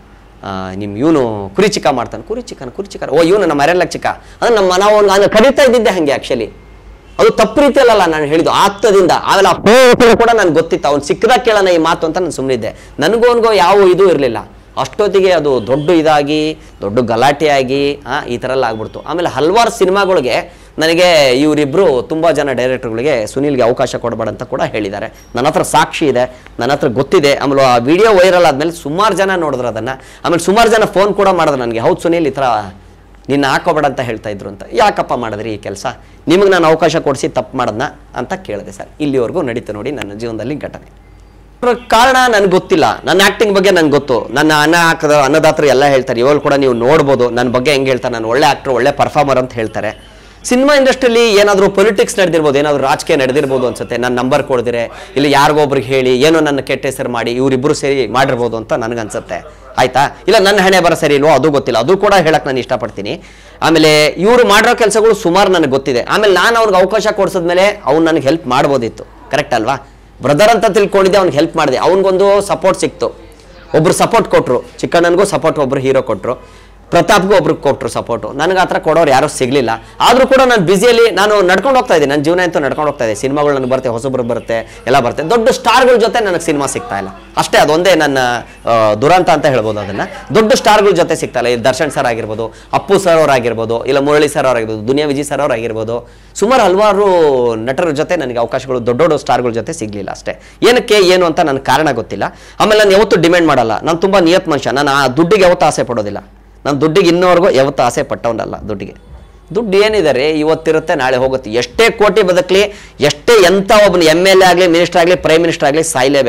ನಿಮ್ಮ ಇವನು ಕುರಿ ಚಿಕ್ಕ ಮಾಡ್ತಾನೆ ಕುರಿ ಚಿಕ್ಕನ ಕುರಿ ಚಿಕ್ಕ ಓ ಇವನು ನಮ್ಮ ಮರೆಯಲ್ಲ ಚಿಕ್ಕ ಅಂದ್ರೆ ನಮ್ಮ ನಾವು ನಾನು ಕರೀತಾ ಇದ್ದಿದ್ದೆ ಹಾಗೆ ಆ್ಯಕ್ಚುಲಿ ಅದು ತಪ್ಪು ರೀತಿಯಲ್ಲ ನಾನು ಹೇಳಿದ್ದು ಆತ್ತದಿಂದ ಆಮೇಲೆ ಆ ಪೇಪರ್ ಕೂಡ ನನಗೆ ಗೊತ್ತಿತ್ತು ಅವ್ನು ಸಿಕ್ಕದಾಗ ಕೇಳೋಣ ಈ ಮಾತು ಅಂತ ನಾನು ಸುಮ್ಮನಿದ್ದೆ ನನಗೂ ಅವನಿಗೂ ಯಾವ ಇದು ಇರಲಿಲ್ಲ ಅಷ್ಟೊತ್ತಿಗೆ ಅದು ದೊಡ್ಡ ಇದಾಗಿ ದೊಡ್ಡ ಗಲಾಟೆಯಾಗಿ ಆ, ಈ ಥರ ಎಲ್ಲ ಆಗ್ಬಿಡ್ತು ಆಮೇಲೆ ಹಲವಾರು ಸಿನಿಮಾಗಳಿಗೆ ನನಗೆ ಇವರಿಬ್ಬರು ತುಂಬ ಜನ ಡೈರೆಕ್ಟರ್ಗಳಿಗೆ ಸುನೀಲ್ಗೆ ಅವಕಾಶ ಕೊಡಬೇಡ ಅಂತ ಕೂಡ ಹೇಳಿದ್ದಾರೆ ನನ್ನ ಹತ್ರ ಸಾಕ್ಷಿ ಇದೆ ನನ್ನ ಹತ್ರ ಗೊತ್ತಿದೆ ಆಮೇಲೆ ಆ ವಿಡಿಯೋ ವೈರಲ್ ಆದಮೇಲೆ ಸುಮಾರು ಜನ ನೋಡಿದ್ರು ಅದನ್ನು ಆಮೇಲೆ ಸುಮಾರು ಜನ ಫೋನ್ ಕೂಡ ಮಾಡಿದ್ರು ನನಗೆ ಹೌದು ಸುನೀಲ್ ಈ ಥರ ನಿನ್ನ ಹಾಕೋಬೇಡ ಅಂತ ಹೇಳ್ತಾ ಇದ್ರು ಅಂತ ಯಾಕಪ್ಪ ಮಾಡಿದ್ರಿ ಈ ಕೆಲಸ ನಿಮಗೆ ನಾನು ಅವಕಾಶ ಕೊಡಿಸಿ ತಪ್ಪು ಮಾಡೋದನ್ನ ಅಂತ ಕೇಳಿದೆ ಸರ್ ಇಲ್ಲಿವರೆಗೂ ನಡೀತು ನೋಡಿ ನನ್ನ ಜೀವನದಲ್ಲಿ ಘಟನೆ ಅದ್ರ ಕಾರಣ ನನಗೆ ಗೊತ್ತಿಲ್ಲ ನನ್ನ ಆ್ಯಕ್ಟಿಂಗ್ ಬಗ್ಗೆ ನನಗೆ ಗೊತ್ತು ನನ್ನ ಅನ್ನ ಹಾಕದ ಅನ್ನದಾತರು ಎಲ್ಲ ಹೇಳ್ತಾರೆ ಇವಾಗ ಕೂಡ ನೀವು ನೋಡ್ಬೋದು ನನ್ನ ಬಗ್ಗೆ ಹೆಂಗೆ ಹೇಳ್ತಾರೆ ನಾನು ಒಳ್ಳೆ ಆ್ಯಕ್ಟ್ರ್ ಒಳ್ಳೆ ಪರ್ಫಾರ್ಮರ್ ಅಂತ ಹೇಳ್ತಾರೆ ಸಿನಿಮಾ ಇಂಡಸ್ಟ್ರಿಯಲ್ಲಿ ಏನಾದರೂ ಪೊಲಿಟಿಕ್ಸ್ ನಡೆದಿರ್ಬೋದು ಏನಾದರೂ ರಾಜಕೀಯ ನಡೆದಿರ್ಬೋದು ಅನ್ಸುತ್ತೆ ನನ್ನ ನಂಬರ್ ಕೊಡಿದ್ರೆ ಇಲ್ಲಿ ಯಾರಿಗೊಬ್ರಿಗೆ ಹೇಳಿ ಏನೋ ನನ್ನ ಕೆಟ್ಟ ಹೆಸರು ಮಾಡಿ ಇವರಿಬ್ಬರು ಸೇರಿ ಮಾಡಿರ್ಬೋದು ಅಂತ ನನಗನ್ಸುತ್ತೆ ಆಯ್ತಾ ಇಲ್ಲ ನನ್ನ ಹಣೆ ಬರ ಸರಿ ಇಲ್ವೋ ಅದು ಗೊತ್ತಿಲ್ಲ ಅದು ಕೂಡ ಹೇಳಕ್ ನಾನು ಇಷ್ಟಪಡ್ತೀನಿ ಆಮೇಲೆ ಇವರು ಮಾಡಿರೋ ಕೆಲಸಗಳು ಸುಮಾರು ನನಗೆ ಗೊತ್ತಿದೆ ಆಮೇಲೆ ನಾನು ಅವ್ನಿಗೆ ಅವಕಾಶ ಕೊಡ್ಸಿದ್ಮೇಲೆ ಅವ್ನು ನನಗೆ ಹೆಲ್ಪ್ ಮಾಡ್ಬೋದಿತ್ತು ಕರೆಕ್ಟ್ ಅಲ್ವಾ ಬ್ರದರ್ ಅಂತ ತಿಳ್ಕೊಂಡಿದ್ದೆ ಅವ್ನಿಗೆ ಹೆಲ್ಪ್ ಮಾಡಿದೆ ಅವ್ನಿಗೊಂದು ಸಪೋರ್ಟ್ ಸಿಕ್ತು ಒಬ್ರು ಸಪೋರ್ಟ್ ಕೊಟ್ಟರು ಚಿಕ್ಕಣ್ಣನಿಗೂ ಸಪೋರ್ಟ್ ಒಬ್ರು ಹೀರೋ ಕೊಟ್ಟರು ಪ್ರತಾಪ್ಗೂ ಒಬ್ರು ಕೊಟ್ಟರು ಸಪೋರ್ಟು ನನಗೆ ಆ ಥರ ಕೊಡೋರು ಯಾರೂ ಸಿಗಲಿಲ್ಲ ಆದರೂ ಕೂಡ ನಾನು ಬ್ಯುಸಿಯಲ್ಲಿ ನಾನು ನಡ್ಕೊಂಡು ಹೋಗ್ತಾ ಇದ್ದೀನಿ ನನ್ನ ಜೀವನ ಅಂತೂ ನಡ್ಕೊಂಡು ಹೋಗ್ತಾ ಇದೆ ಸಿನಿಮಾಗಳು ನನಗೆ ಬರುತ್ತೆ ಹೊಸಬ್ರು ಬರುತ್ತೆ ಎಲ್ಲ ಬರುತ್ತೆ ದೊಡ್ಡ ಸ್ಟಾರ್ಗಳ ಜೊತೆ ನನಗೆ ಸಿನಿಮಾ ಸಿಗ್ತಾ ಇಲ್ಲ ಅಷ್ಟೇ ಅದೊಂದೇ ನನ್ನ ಆ, ದುರಂತ ಅಂತ ಹೇಳ್ಬೋದು ಅದನ್ನು ದೊಡ್ಡ ಸ್ಟಾರ್ಗಳ ಜೊತೆ ಸಿಗ್ತಾ ಇಲ್ಲ ಈ ದರ್ಶನ್ ಸರ್ ಆಗಿರ್ಬೋದು ಅಪ್ಪು ಸರ್ ಅವರಾಗಿರ್ಬೋದು ಇಲ್ಲ ಮುರಳಿ ಸರ್ ಅವರಾಗಿರ್ಬೋದು ದುನಿಯಾ ವಿಜಯ್ ಸರ್ ಅವರಾಗಿರ್ಬೋದು ಸುಮಾರು ಹಲವಾರು ನಟರ ಜೊತೆ ನನಗೆ ಅವಕಾಶಗಳು ದೊಡ್ಡ ದೊಡ್ಡ ಸ್ಟಾರ್ಗಳ ಜೊತೆ ಸಿಗಲಿಲ್ಲ ಅಷ್ಟೇ ಏನಕ್ಕೆ ಏನು ಅಂತ ನನಗೆ ಕಾರಣ ಗೊತ್ತಿಲ್ಲ ಆಮೇಲೆ ನಾನು ಯಾವತ್ತೂ ಡಿಮ್ಯಾಂಡ್ ಮಾಡಲ್ಲ ನಾನು ತುಂಬ ನಿಯತ್ ಮನುಷ್ಯ ನಾನು ಆ ದುಡ್ಡಿಗೆ ಯಾವತ್ತೂ ಆಸೆ ಪಡೋದಿಲ್ಲ ನಾನು ದುಡ್ಡಿಗೆ ಇನ್ನೋವರೆಗೂ ಯಾವತ್ತೂ ಆಸೆ ಪಟ್ಟವನಲ್ಲ ದುಡ್ಡಿಗೆ ದುಡ್ಡು ಏನಿದೆ ರೀ ಇವತ್ತಿರುತ್ತೆ ನಾಳೆ ಹೋಗುತ್ತೆ ಎಷ್ಟೇ ಕೋಟಿ ಬದುಕಲಿ ಎಷ್ಟೇ ಎಂಥ ಒಬ್ಬನ ಎಮ್ ಎಲ್ ಎ ಆಗಲಿ ಮಿನಿಸ್ಟರ್ ಆಗಲಿ ಪ್ರೈಮ್ ಮಿನಿಸ್ಟರ್ ಆಗಲಿ ಸಾಯಲೇಬೇಕು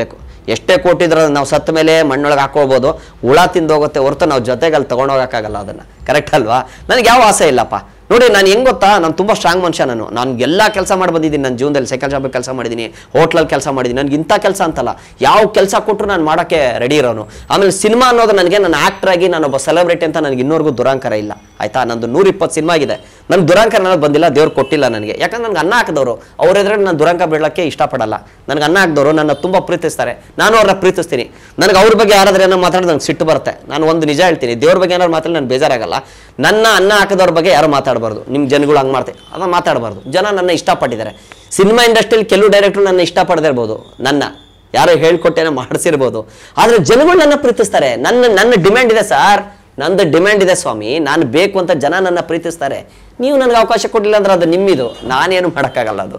ಎಷ್ಟೇ ಕೊಟ್ಟಿದ್ರು ನಾವು ಸತ್ತ ಮೇಲೆ ಮಣ್ಣೊಳಗೆ ಹಾಕೊಳ್ಬೋದು ಹುಳ ತಿಂದೋಗುತ್ತೆ ಹೊರತು ನಾವು ಜೊತೆಗೆ ಅಲ್ಲಿ ತೊಗೊಂಡೋಗಕ್ಕಾಗಲ್ಲ ಅದನ್ನು ಕರೆಕ್ಟ್ ಅಲ್ವಾ ನನಗೆ ಯಾವ ಆಸೆ ಇಲ್ಲಪ್ಪ ನೋಡಿ ನಾನು ಹೆಂಗ್ ಗೊತ್ತಾ ನಾನು ತುಂಬ ಸ್ಟ್ರಾಂಗ್ ಮನುಷ್ಯ ನಾನು ನಾನು ಎಲ್ಲ ಕೆಲಸ ಮಾಡಿ ಬಂದಿದ್ದೀನಿ ನನ್ನ ಜೀವನದಲ್ಲಿ ಸೈಕಲ್ ಶಾಪಲ್ಲಿ ಕೆಲಸ ಮಾಡಿದ್ದೀನಿ ಹೋಟ್ಲಲ್ಲಿ ಕೆಲಸ ಮಾಡಿದ್ದೀನಿ ನನಗೆ ಇಂಥ ಕೆಲಸ ಅಂತಲ್ಲ ಯಾವ ಕೆಲಸ ಕೊಟ್ಟರು ನಾನು ಮಾಡೋಕ್ಕೆ ರೆಡಿ ಇರೋನು ಆಮೇಲೆ ಸಿನಿಮಾ ಅನ್ನೋದು ನನಗೆ ನಾನು ಆ್ಯಕ್ಟರ್ ಆಗಿ ನಾನು ಒಬ್ಬ ಸೆಲೆಬ್ರಿಟಿ ಅಂತ ನನಗೆ ಇನ್ನೂವರೆಗೂ ದುರಾಂಕರ ಇಲ್ಲ ಆಯ್ತಾ ನಂದು ನೂರ ಇಪ್ಪತ್ತು ಸಿನಿಮಾ ಆಗಿದೆ ನನಗೆ ದುರಾಂಕರ ಅನ್ನೋದು ಬಂದಿಲ್ಲ ದೇವ್ರು ಕೊಟ್ಟಿಲ್ಲ ನನಗೆ ಯಾಕಂದ್ರೆ ನನಗೆ ಅನ್ನ ಹಾಕಿದವರು ಅವ್ರ ಎದುರು ನಾನು ದುರಾಂಕ ಬೀಳಕ್ಕೆ ಇಷ್ಟಪಡಲ್ಲ ನನಗೆ ಅನ್ನ ಹಾಕಿದವರು ನನ್ನ ತುಂಬ ಪ್ರೀತಿಸ್ತಾರೆ ನಾನು ಅವ್ರನ್ನ ಪ್ರೀತಿಸ್ತೀನಿ ನನಗೆ ಅವ್ರ ಬಗ್ಗೆ ಯಾರಾದ್ರೂ ಏನೋ ಮಾತಾಡಿದ್ರೆ ನಂಗೆ ಸಿಟ್ಟು ಬರುತ್ತೆ ನಾನು ಒಂದು ನಿಜ ಹೇಳ್ತೀನಿ ದೇವ್ರ ಬಗ್ಗೆ ಏನಾದ್ರು ಮಾತಾಡಿ ನಾನು ಬೇಜಾರಾಗಲ್ಲ ನನ್ನ ಅನ್ನ ಹಾಕಿದವ್ರ ಬಗ್ಗೆ ಯಾರು ಮಾತಾಡಬಾರ್ದು ನಿಮ್ಮ ಜನಗಳು ಹಂಗೆ ಮಾಡ್ತಾರೆ ಅದನ್ನ ಮಾತಾಡಬಾರ್ದು ಜನ ನನ್ನ ಇಷ್ಟಪಟ್ಟಿದ್ದಾರೆ ಸಿನಿಮಾ ಇಂಡಸ್ಟ್ರಿಯಲ್ಲಿ ಕೆಲವು ಡೈರೆಕ್ಟ್ರು ನನ್ನ ಇಷ್ಟಪಡದೇ ಇರ್ಬೋದು ನನ್ನ ಯಾರೋ ಹೇಳ್ಕೊಟ್ಟೇನೋ ಮಾಡಿಸಿರ್ಬೋದು ಆದರೆ ಜನಗಳು ನನ್ನ ಪ್ರೀತಿಸ್ತಾರೆ ನನ್ನ ನನ್ನ ಡಿಮ್ಯಾಂಡ್ ಇದೆ ಸರ್ ನಂದು ಡಿಮ್ಯಾಂಡ್ ಇದೆ ಸ್ವಾಮಿ ನಾನು ಬೇಕು ಅಂತ ಜನ ನನ್ನ ಪ್ರೀತಿಸ್ತಾರೆ ನೀವು ನನಗೆ ಅವಕಾಶ ಕೊಡಲಿಲ್ಲ ಅಂದ್ರೆ ಅದು ನಿಮ್ಮಿದು ನಾನೇನು ಮಾಡೋಕ್ಕಾಗಲ್ಲ ಅದು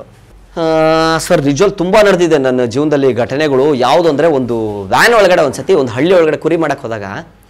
ಸರ್ ನಿಜವಲ್ ತುಂಬ ನಡೆದಿದೆ ನನ್ನ ಜೀವನದಲ್ಲಿ ಘಟನೆಗಳು ಯಾವುದು ಅಂದರೆ ಒಂದು ವ್ಯಾನ್ ಒಳಗಡೆ ಒಂದು ಸತಿ ಒಂದು ಹಳ್ಳಿ ಒಳಗಡೆ ಕುರಿ ಮಾಡಕ್ಕೆ ಹೋದಾಗ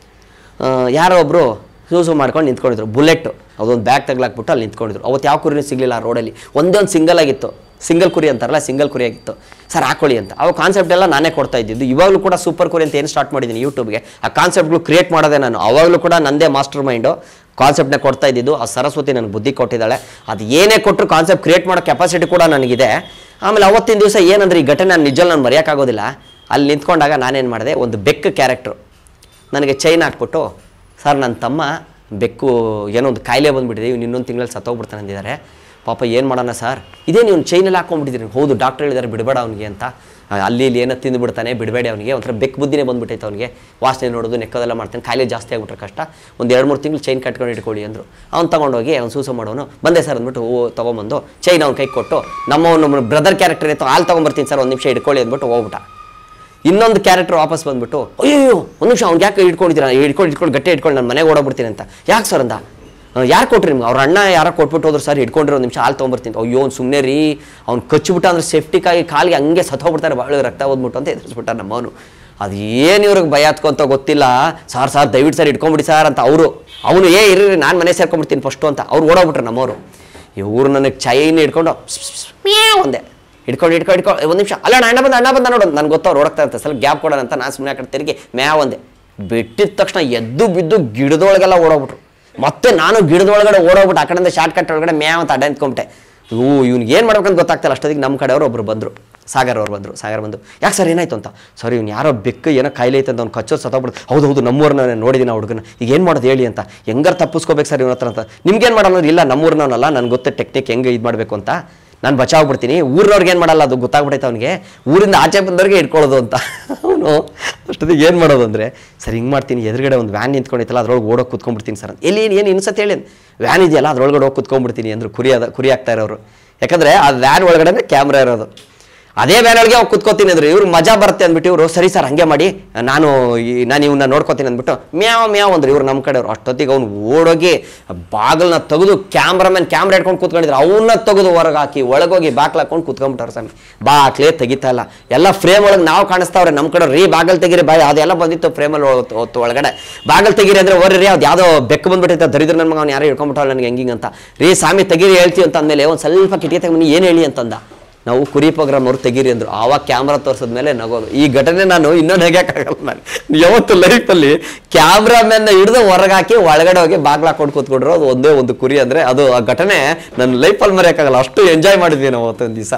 ಆ, ಯಾರೋ ಒಬ್ಬರು ಸೂಸು ಮಾಡ್ಕೊಂಡು ನಿಂತ್ಕೊಂಡಿದ್ರು ಬುಲೆಟ್ ಅದೊಂದು ಬ್ಯಾಗ್ ತಗ್ಲಾಕ್ಬಿಟ್ಟು ಅಲ್ಲಿ ನಿಂತ್ಕೊಂಡಿದ್ರು ಅವತ್ತು ಯಾವ ಕುರಿನೂ ಸಿಗಲಿಲ್ಲ ಆ ರೋಡಲ್ಲಿ ಒಂದೇ ಒಂದು ಸಿಂಗಲ್ ಆಗಿತ್ತು ಸಿಂಗಲ್ ಕುರಿ ಅಂತಾರಲ್ಲ ಸಿಂಗಲ್ ಕುರಿ ಆಗಿತ್ತು ಸರ್ ಹಾಕೊಳ್ಳಿ ಅಂತ ಅವಾಗ ಕಾನ್ಸೆಪ್ಟ್ ಎಲ್ಲ ನಾನೇ ಕೊಡ್ತಾ ಇದ್ದಿದ್ದು ಇವಾಗಲೂ ಕೂಡ ಸೂಪರ್ ಕುರಿ ಅಂತ ಏನು ಸ್ಟಾರ್ಟ್ ಮಾಡಿದ್ದೀನಿ ಯೂಟ್ಯೂಬ್ಗೆ ಆ ಕಾನ್ಸೆಪ್ಟ್ಗಳು ಕ್ರಿಯೇಟ್ ಮಾಡೋದೇ ನಾನು ಅವಾಗಲೂ ಕೂಡ ನಂದೇ ಮಾಸ್ಟರ್ ಮೈಂಡು ಕಾನ್ಸೆಪ್ಟ್ನ ಕೊಡ್ತಾ ಇದ್ದಿದ್ದು ಆ ಸರಸ್ವತಿ ನನಗೆ ಬುದ್ಧಿ ಕೊಟ್ಟಿದ್ದಾಳೆ ಅದು ಏನೇ ಕೊಟ್ಟರು ಕಾನ್ಸೆಪ್ಟ್ ಕ್ರಿಯೇಟ್ ಮಾಡೋ ಕೆಪಾಸಿಟಿ ಕೂಡ ನನಗಿದೆ ಆಮೇಲೆ ಅವತ್ತಿನ ದಿವಸ ಏನಂದ್ರೆ ಈ ಘಟನೆ ನಾನು ನಿಜಲ್ಲಿ ನಾನು ಮರೆಯೋಕ್ಕಾಗೋದಿಲ್ಲ ಅಲ್ಲಿ ನಿಂತ್ಕೊಂಡಾಗ ನಾನೇನು ಮಾಡಿದೆ ಒಂದು ಬೆಕ್ಕು ಕ್ಯಾರೆಕ್ಟ್ರು ನನಗೆ ಚೈನ್ ಹಾಕ್ಬಿಟ್ಟು ಸರ್ ನನ್ನ ತಮ್ಮ ಬೆಕ್ಕು ಏನೋ ಒಂದು ಕಾಯಿಲೆ ಬಂದುಬಿಟ್ಟಿದೆ ಇವ್ನು ಇನ್ನೊಂದು ತಿಂಗಳಲ್ಲಿ ಸತ್ತೋಗ್ಬಿಡ್ತಾನೆ ಅಂದಿದ್ದಾರೆ ಪಾಪ ಏನು ಮಾಡೋಣ ಸರ್ ಇದೇ ನೀವು ಚೈನಲ್ಲಿ ಹಾಕೊಂಡ್ಬಿಟ್ಟಿದ್ದೀರಿ ಹೌದು ಡಾಕ್ಟರ್ ಹೇಳಿದ್ದಾರೆ ಬಿಡಬೇಡ ಅವನಿಗೆ ಅಂತ ಆ, ಅಲ್ಲಿ ಇಲ್ಲಿ ಏನೋ ತಿಂದು ಬಿಡ್ತಾನೆ ಬಿಡಬೇಡಿ ಅವನಿಗೆ ಒಂಥರ ಬೆಕ್ಕು ಬುದ್ಧಿನೇ ಬಂದ್ಬಿಟ್ಟೈತೆ ಅವನಿಗೆ ವಾಸನೆ ನೋಡೋದು ನೆಕ್ಕೋದೆಲ್ಲ ಮಾಡ್ತಾನೆ ಕಾಯಿಲೆ ಜಾಸ್ತಿ ಆಗ್ಬಿಟ್ರೆ ಕಷ್ಟ ಒಂದು ಎರಡು ಮೂರು ತಿಂಗಳು ಚೈನ್ ಕಟ್ಕೊಂಡು ಇಟ್ಕೊಳ್ಳಿ ಅಂದರು ಅವ್ನು ತೊಗೊಂಡೋಗಿ ಅವ್ನು ಸೂಸು ಮಾಡೋನು ಬಂದೆ ಸರ್ ಅಂದ್ಬಿಟ್ಟು ಓ ತೊಗೊಂಬಂದು ಚೈನ್ ಅವ್ನ ಕೈ ಕೊಟ್ಟು ನಮ್ಮವನು ಬ್ರದರ್ ಕ್ಯಾರೆಕ್ಟರ್ ಇತ್ತು ಹಾಲು ತೊಗೊಂಬರ್ತೀನಿ ಸರ್ ಒಂದು ನಿಮಿಷ ಇಟ್ಕೊಳ್ಳಿ ಅಂದ್ಬಿಟ್ಟು ಹೋಗ್ಬಿಟ್ಟ ಇನ್ನೊಂದು ಕ್ಯಾರೆಕ್ಟರ್ ವಾಪಸ್ ಬಂದ್ಬಿಟ್ಟು ಅಯ್ಯೋ ಒಂದು ನಿಮಿಷ ಅವ್ನಿಗೆ ಯಾಕೆ ಹಿಡ್ಕೊಂಡಿದ್ದೀರಾ ಹಿಡ್ಕೊಂಡು ಹಿಡ್ಕೊಂಡು ಗಟ್ಟಿ ಹಿಡ್ಕೊಂಡು ನಾನು ಮನೆಗೆ ಓಡೋಗ್ಬಿಡ್ತೀನಿ ಅಂತ ಯಾಕೆ ಸರ್ ಅಂದ ಯಾರು ಕೊಟ್ರಿ ನಿಮ್ಗೆ ಅವ್ರ ಅಣ್ಣ ಯಾರೋ ಕೊಟ್ಬಿಟ್ಟು ಹೋದ್ರು ಸರ್ ಹಿಡ್ಕೊಂಡ್ರೆ ಒಂದು ನಿಮಿಷ ಹಾಲು ತೊಗೊಂಬರ್ತೀನಿ ಅಯ್ಯೋ ಅವ್ನು ಸುಮ್ಮನೆ ರೀ ಅವ್ನು ಕಚ್ಚಿಬಿಟ್ಟ ಅಂದ್ರೆ ಸೇಫ್ಟಿಗಾಗಿ ಕಾಲಿಗೆ ಹಂಗೆ ಸತ್ತೋಗ್ಬಿಡ್ತಾರೆ ಭಾಳ ರಕ್ತ ಓದ್ಬಿಟ್ಟು ಅಂತ ಎದುರಿಸ್ಬಿಟ್ಟ ನಮ್ಮವನು ಅದು ಏನು ಇವ್ರಿಗೆ ಭಯ ಹತ್ಕೊಂತ ಗೊತ್ತಿಲ್ಲ ಸಾರ್ ಸಾರ್ ದಯವಿಟ್ಟು ಸರ್ ಇಟ್ಕೊಂಬಿಡಿ ಸರ್ ಅಂತ ಅವರು ಅವನು ಏ ಇರ್ರಿ ನಾನು ಮನೆ ಸೇರ್ಕೊಂಡ್ಬಿಡ್ತೀನಿ ಫಸ್ಟು ಅಂತ ಅವ್ರು ಓಡೋಗ್ಬಿಟ್ರು ನಮ್ಮವರು ಇವ್ರು ನನಗೆ ಚೈನ್ ಹಿಡ್ಕೊಂಡು ಮ್ಯಾವ್ ಒಂದೆ ಹಿಡ್ಕೊಂಡು ಹಿಡ್ಕೊಂಡು ಹಿಡ್ಕೊಂಡು ಒಂದು ನಿಮಿಷ ಅಲ್ಲ ಅಣ್ಣ ಬಂದ ಅಣ್ಣ ಬಂದ ನೋಡು ನನಗೆ ಗೊತ್ತವ್ರು ಓಡಕ್ತಾ ಇರ್ತಾರೆ ಸ್ವಲ್ಪ ಗ್ಯಾಪ್ ಕೊಡೋಣ ಅಂತ ನಾನು ಸುಮ್ಮನೆ ಕಡೆ ತಿರುಗಿ ಮ್ಯಾವ್ ಒಂದೆ ಬಿಟ್ಟಿದ ತಕ್ಷಣ ಎದ್ದು ಬಿದ್ದು ಗಿಡದೊಳಗೆಲ್ಲ ಓಡೋಗ್ಬಿಟ್ರು ಮತ್ತೆ ನಾನು ಗಿಡದೊಳಗಡೆ ಓಡೋಗ್ಬಿಟ್ಟು ಆ ಕಡೆಯಿಂದ ಶಾರ್ಟ್ ಕಟ್ ಒಳಗಡೆ ಮ್ಯಾವ್ ಅಂತ ಅಡ್ಡ ನಿಂತ್ಕೊಂಬಿಟ್ಟೆ ಇವು ಇವ್ನಿಗೆ ಏನು ಮಾಡ್ಬೇಕಂತ ಗೊತ್ತಾಗ್ತಿಲ್ಲ ಅಷ್ಟೊತ್ತಿಗೆ ನಮ್ಮ ಕಡೆಯವರು ಒಬ್ರು ಬಂದರು ಸಾಗರ್ ಅವ್ರು ಬಂದರು ಸಾಗರ್ ಬಂದು ಯಾಕೆ ಸರ್ ಏನಾಯ್ತು ಅಂತ ಸರ್ ಇವ್ನು ಯಾರೋ ಬೆಕ್ಕು ಏನೋ ಕಾಯಿಲೆ ಐತೆ ಅಂತ ಅವ್ನು ಕಚ್ಚೋದು ಸತ್ತೋಗ್ಬಿಡ್ತು ಹೌದು ಹೌದು ನಮ್ಮೂರನ್ನ ನಾನು ನೋಡಿದ್ದೀನಿ ಆ ಹುಡುಗನ ಈಗ ಏನು ಮಾಡೋದು ಹೇಳಿ ಅಂತ ಹೆಂಗಾರು ತಪ್ಪಿಸ್ಕೋಬೇಕು ಸರ್ ಇವನ ಹತ್ರ ಅಂತ ನಿಮ್ಗೇನು ಮಾಡೋದು ಇಲ್ಲ ನಮ್ಮೂರಿನವನಲ್ಲ ನನಗೆ ಗೊತ್ತೇ ಟೆಕ್ನಿಕ್ ಹೆಂಗೆ ಇದು ಮಾಡಬೇಕು ಅಂತ ನಾನು ಬಚಾವ್ಬಿಡ್ತೀನಿ ಊರಿನವ್ರಿಗೆ ಏನು ಮಾಡಲ್ಲ ಅದು ಗೊತ್ತಾಗ್ಬಿಟ್ಟೈತೆ ಅವನಿಗೆ ಊರಿಂದ ಆಚೆ ಬಂದವ್ರಿಗೆ ಇಟ್ಕೊಳ್ಳೋದು ಅಂತ ಅವನು ಅಷ್ಟೊತ್ತಿಗೆ ಏನು ಮಾಡೋದು ಅಂದರೆ ಸರ್ ಹಿಂಗೆ ಮಾಡ್ತೀನಿ ಎದುರುಗಡೆ ಒಂದು ವ್ಯಾನ್ ನಿಂತ್ಕೊಂಡಿತ್ತಲ್ಲ ಅದ್ರೊಳಗೆ ಓಡೋಗಿ ಕುತ್ಕೊಂಡ್ಬಿಡ್ತೀನಿ ಸರ್ ಅಂತ ಎಲ್ಲಿ ಏನು ಇನ್ಸತ್ತೆ ಹೇಳಿ ವ್ಯಾನ್ ಇದೆಯಲ್ಲ ಅದ್ರೊಳಗಡೆ ಹೋಗಿ ಕುತ್ಕೊಂಡ್ಬಿಡ್ತೀನಿ ಅಂದ್ರು ಕುರಿ ಅದ ಕುರಿ ಆಗ್ತಾ ಇರೋರು ಯಾಕಂದರೆ ಆ ವ್ಯಾನ್ ಒಳಗಡೆ ಕ್ಯಾಮ್ರಾ ಇರೋದು ಅದೇ ವ್ಯಾನ್ ಒಳಗೆ ಹೋಗಿ ಕುತ್ಕೋತೀನಿ ಅಂದ್ರು ಇವ್ರು ಮಜಾ ಬರುತ್ತೆ ಅಂದ್ಬಿಟ್ಟು ಇವರು ಸರಿ ಸರ್ ಹಂಗೆ ಮಾಡಿ ನಾನು ಈ- ನಾನು ಇವನ್ನ ನೋಡ್ಕೋತೀನಿ ಅಂದ್ಬಿಟ್ಟು ಮ್ಯಾವ್ ಮ್ಯಾವ್ ಅಂದ್ರು ಇವ್ರು ನಮ್ಮ ಕಡೆಯವ್ರು ಅಷ್ಟೊತ್ತಿಗೆ ಅವ್ನು ಓಡೋಗಿ ಬಾಗಿಲನ್ನ ತೆಗೆದು ಕ್ಯಾಮ್ರಾಮನ್ ಕ್ಯಾಮ್ರಾ ಇಟ್ಕೊಂಡು ಕೂತ್ಕೊಂಡಿದ್ರು ಅವನ್ನ ತೆಗೆದು ಹೊರಗೆ ಹಾಕಿ ಒಳಗೋಗಿ ಬಾಕ್ಲ ಹಾಕೊಂಡು ಕೂತ್ಕೊಂಡ್ಬಿಟ್ಟಾರೆ ಸ್ವಾಮಿ ಬಾಕ್ಲೇ ತೆಗಿತಾ ಇಲ್ಲ ಎಲ್ಲ ಫ್ರೇಮ್ ಒಳಗೆ ನಾವು ಕಾಣಿಸ್ತಾವ್ರೆ ನಮ್ಮ ಕಡೆ ರೀ ಬಾಗಲ್ ತೆಗೀರಿ ಬಾ ಅದೆಲ್ಲ ಬಂದಿತ್ತು ಫ್ರೇಮಲ್ಲಿ ಹೊತ್ತು ಒಳಗಡೆ ಬಾಗಲ್ ತೆಗೀರಿ ಅಂದ್ರೆ ಓರಿ ರೀ ಅದು ಯಾವುದೋ ಬೆಕ್ಕು ಬಂದ್ಬಿಟ್ಟೈತೆ ದರಿದ್ರ ನನ್ನ ಮಗ ಅವ್ನು ಯಾರೋ ಹಿಡ್ಕೊಂಡ್ಬಿಟ್ಟ ನನಗೆ ಹೆಂಗಿಂಗ್ ಅಂತ ರೀ ಸ್ವಾಮಿ ತೆಗೀರಿ ಹೇಳ್ತೀವಿ ಅಂತ ಅಂದಮೇಲೆ ಒಂದು ಸ್ವಲ್ಪ ಕಿಟಿಗೆ ತೆಗೆದು ಏನು ಹೇಳಿ ಅಂತಂದ ನಾವು ಕುರಿ ಪ್ರೋಗ್ರಾಮ್ ಅವ್ರು ತೆಗೀರಿ ಅಂದ್ರು ಆವಾಗ ಕ್ಯಾಮ್ರಾ ತೋರಿಸಿದ್ಮೇಲೆ ನಗೋದು ಈ ಘಟನೆ ನಾನು ಇನ್ನೊಂದು ಹೇಗಕ್ಕಾಗಲ್ಲ ನಾನು ಯಾವತ್ತು ಲೈಫಲ್ಲಿ ಕ್ಯಾಮ್ರಾಮನ್ನ ಹಿಡಿದು ಹೊರಗೆ ಹಾಕಿ ಒಳಗಡೆ ಹೋಗಿ ಬಾಗ್ಲ ಹಾಕೊಂಡು ಕೂತ್ಕೊಂಡ್ರು ಅದು ಒಂದೇ ಒಂದು ಕುರಿ ಅಂದ್ರೆ ಅದು ಆ ಘಟನೆ ನನ್ನ ಲೈಫಲ್ಲಿ ಮರೆಯೋಕ್ಕಾಗಲ್ಲ ಅಷ್ಟು ಎಂಜಾಯ್ ಮಾಡಿದ್ವಿ ನಾವು ಅವತ್ತೊಂದು ದಿವಸ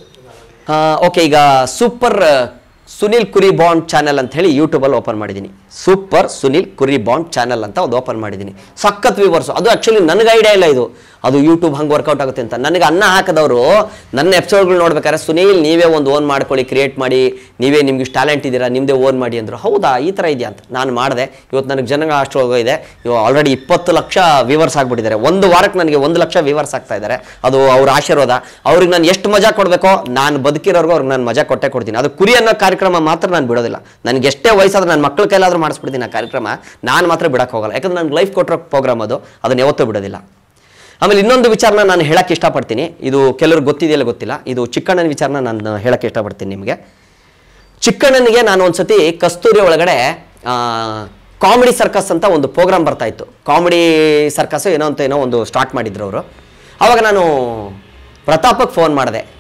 ಓಕೆ ಈಗ ಸೂಪರ್ ಸುನಿಲ್ ಕುರಿ ಬಾಂಡ್ ಚಾನಲ್ ಅಂತ ಹೇಳಿ ಯೂಟ್ಯೂಬಲ್ಲಿ ಓಪನ್ ಮಾಡಿದ್ದೀನಿ ಸೂಪರ್ ಸುನಿಲ್ ಕುರಿ ಬಾಂಡ್ ಚಾನಲ್ ಅಂತ ಒಂದು ಓಪನ್ ಮಾಡಿದ್ದೀನಿ ಸಖತ್ ವ್ಯೂವರ್ಸ್ ಅದು ಆ್ಯಕ್ಚುಲಿ ನನಗೆ ಐಡಿಯಾ ಇಲ್ಲ ಇದು ಅದು ಯೂಟ್ಯೂಬ್ ಹಂಗೆ ವರ್ಕೌಟ್ ಆಗುತ್ತೆ ಅಂತ ನನಗೆ ಅನ್ನ ಹಾಕಿದವರು ನನ್ನ ಎಪಿಸೋಡ್ಗಳು ನೋಡ್ಬೇಕಾದ್ರೆ ಸುನೀಲ್ ನೀವೇ ಒಂದು ಓನ್ ಮಾಡ್ಕೊಳ್ಳಿ ಕ್ರಿಯೇಟ್ ಮಾಡಿ ನೀವೇ ನಿಮ್ಗೆ ಟ್ಯಾಲೆಂಟ್ ಇದ್ದೀರಾ ನಿಮ್ಮದೇ ಓನ್ ಮಾಡಿ ಅಂದರು ಹೌದಾ ಈ ಥರ ಇದೆಯಾ ಅಂತ ನಾನು ಮಾಡಿದೆ ಇವತ್ತು ನನಗೆ ಜನ ಅಷ್ಟು ಇದೆ ಇವಾಗ ಆಲ್ರೆಡಿ ಇಪ್ಪತ್ತು ಲಕ್ಷ ವ್ಯೂವರ್ಸ್ ಆಗಿಬಿಟ್ಟಿದ್ದಾರೆ ಒಂದು ವಾರಕ್ಕೆ ನನಗೆ ಒಂದು ಲಕ್ಷ ವ್ಯೂವರ್ಸ್ ಆಗ್ತಾ ಇದ್ದಾರೆ ಅದು ಅವ್ರ ಆಶೀರ್ವಾದ ಅವ್ರಿಗೆ ನಾನು ಎಷ್ಟು ಮಜಾ ಕೊಡಬೇಕೋ ನಾನು ಬದುಕಿರೋರ್ಗು ಅವ್ರಿಗೆ ನಾನು ಮಜಾ ಕೊಟ್ಟೆ ಕೊಡ್ತೀನಿ ಅದು ಕುರಿ ಅನ್ನೋ ಕಾರ್ಯಕ್ರಮ ಮಾತ್ರ ನಾನು ಬಿಡೋದಿಲ್ಲ ನನಗೆ ಎಷ್ಟೇ ವಯಸ್ಸಾದ್ರೆ ನನ್ನ ಮಕ್ಕಳ ಕೈಲಾದ್ರೂ ಮಾಡಿಸ್ಬಿಡ್ತೀನಿ ಆ ಕಾರ್ಯಕ್ರಮ ನಾನು ಮಾತ್ರ ಬಿಡಕ್ಕೆ ಹೋಗಲ್ಲ ಯಾಕಂದ್ರೆ ನನಗೆ ಲೈಫ್ ಕೊಟ್ಟಿರೋ ಪ್ರೋಗ್ರಾಮ್ ಅದು ಅದನ್ನ ಯಾವತ್ತೂ ಬಿಡೋದಿಲ್ಲ ಆಮೇಲೆ ಇನ್ನೊಂದು ವಿಚಾರನ ನಾನು ಹೇಳಕ್ಕೆ ಇಷ್ಟಪಡ್ತೀನಿ ಇದು ಕೆಲವ್ರಿಗೆ ಗೊತ್ತಿದೆಯಲ್ಲ ಗೊತ್ತಿಲ್ಲ ಇದು ಚಿಕ್ಕಣ್ಣನ ವಿಚಾರನ ನಾನು ಹೇಳಕ್ಕೆ ಇಷ್ಟಪಡ್ತೀನಿ ನಿಮಗೆ ಚಿಕ್ಕಣ್ಣನಿಗೆ ನಾನು ಒಂದ್ಸತಿ ಕಸ್ತೂರಿ ಒಳಗಡೆ ಕಾಮಿಡಿ ಸರ್ಕಸ್ ಅಂತ ಒಂದು ಪ್ರೋಗ್ರಾಮ್ ಬರ್ತಾ ಇತ್ತು ಕಾಮಿಡಿ ಸರ್ಕಸ್ ಏನೋ ಅಂತ ಏನೋ ಒಂದು ಸ್ಟಾರ್ಟ್ ಮಾಡಿದ್ರು ಅವರು ಆವಾಗ ನಾನು ಪ್ರತಾಪಕ್ಕೆ ಫೋನ್ ಮಾಡಿದೆ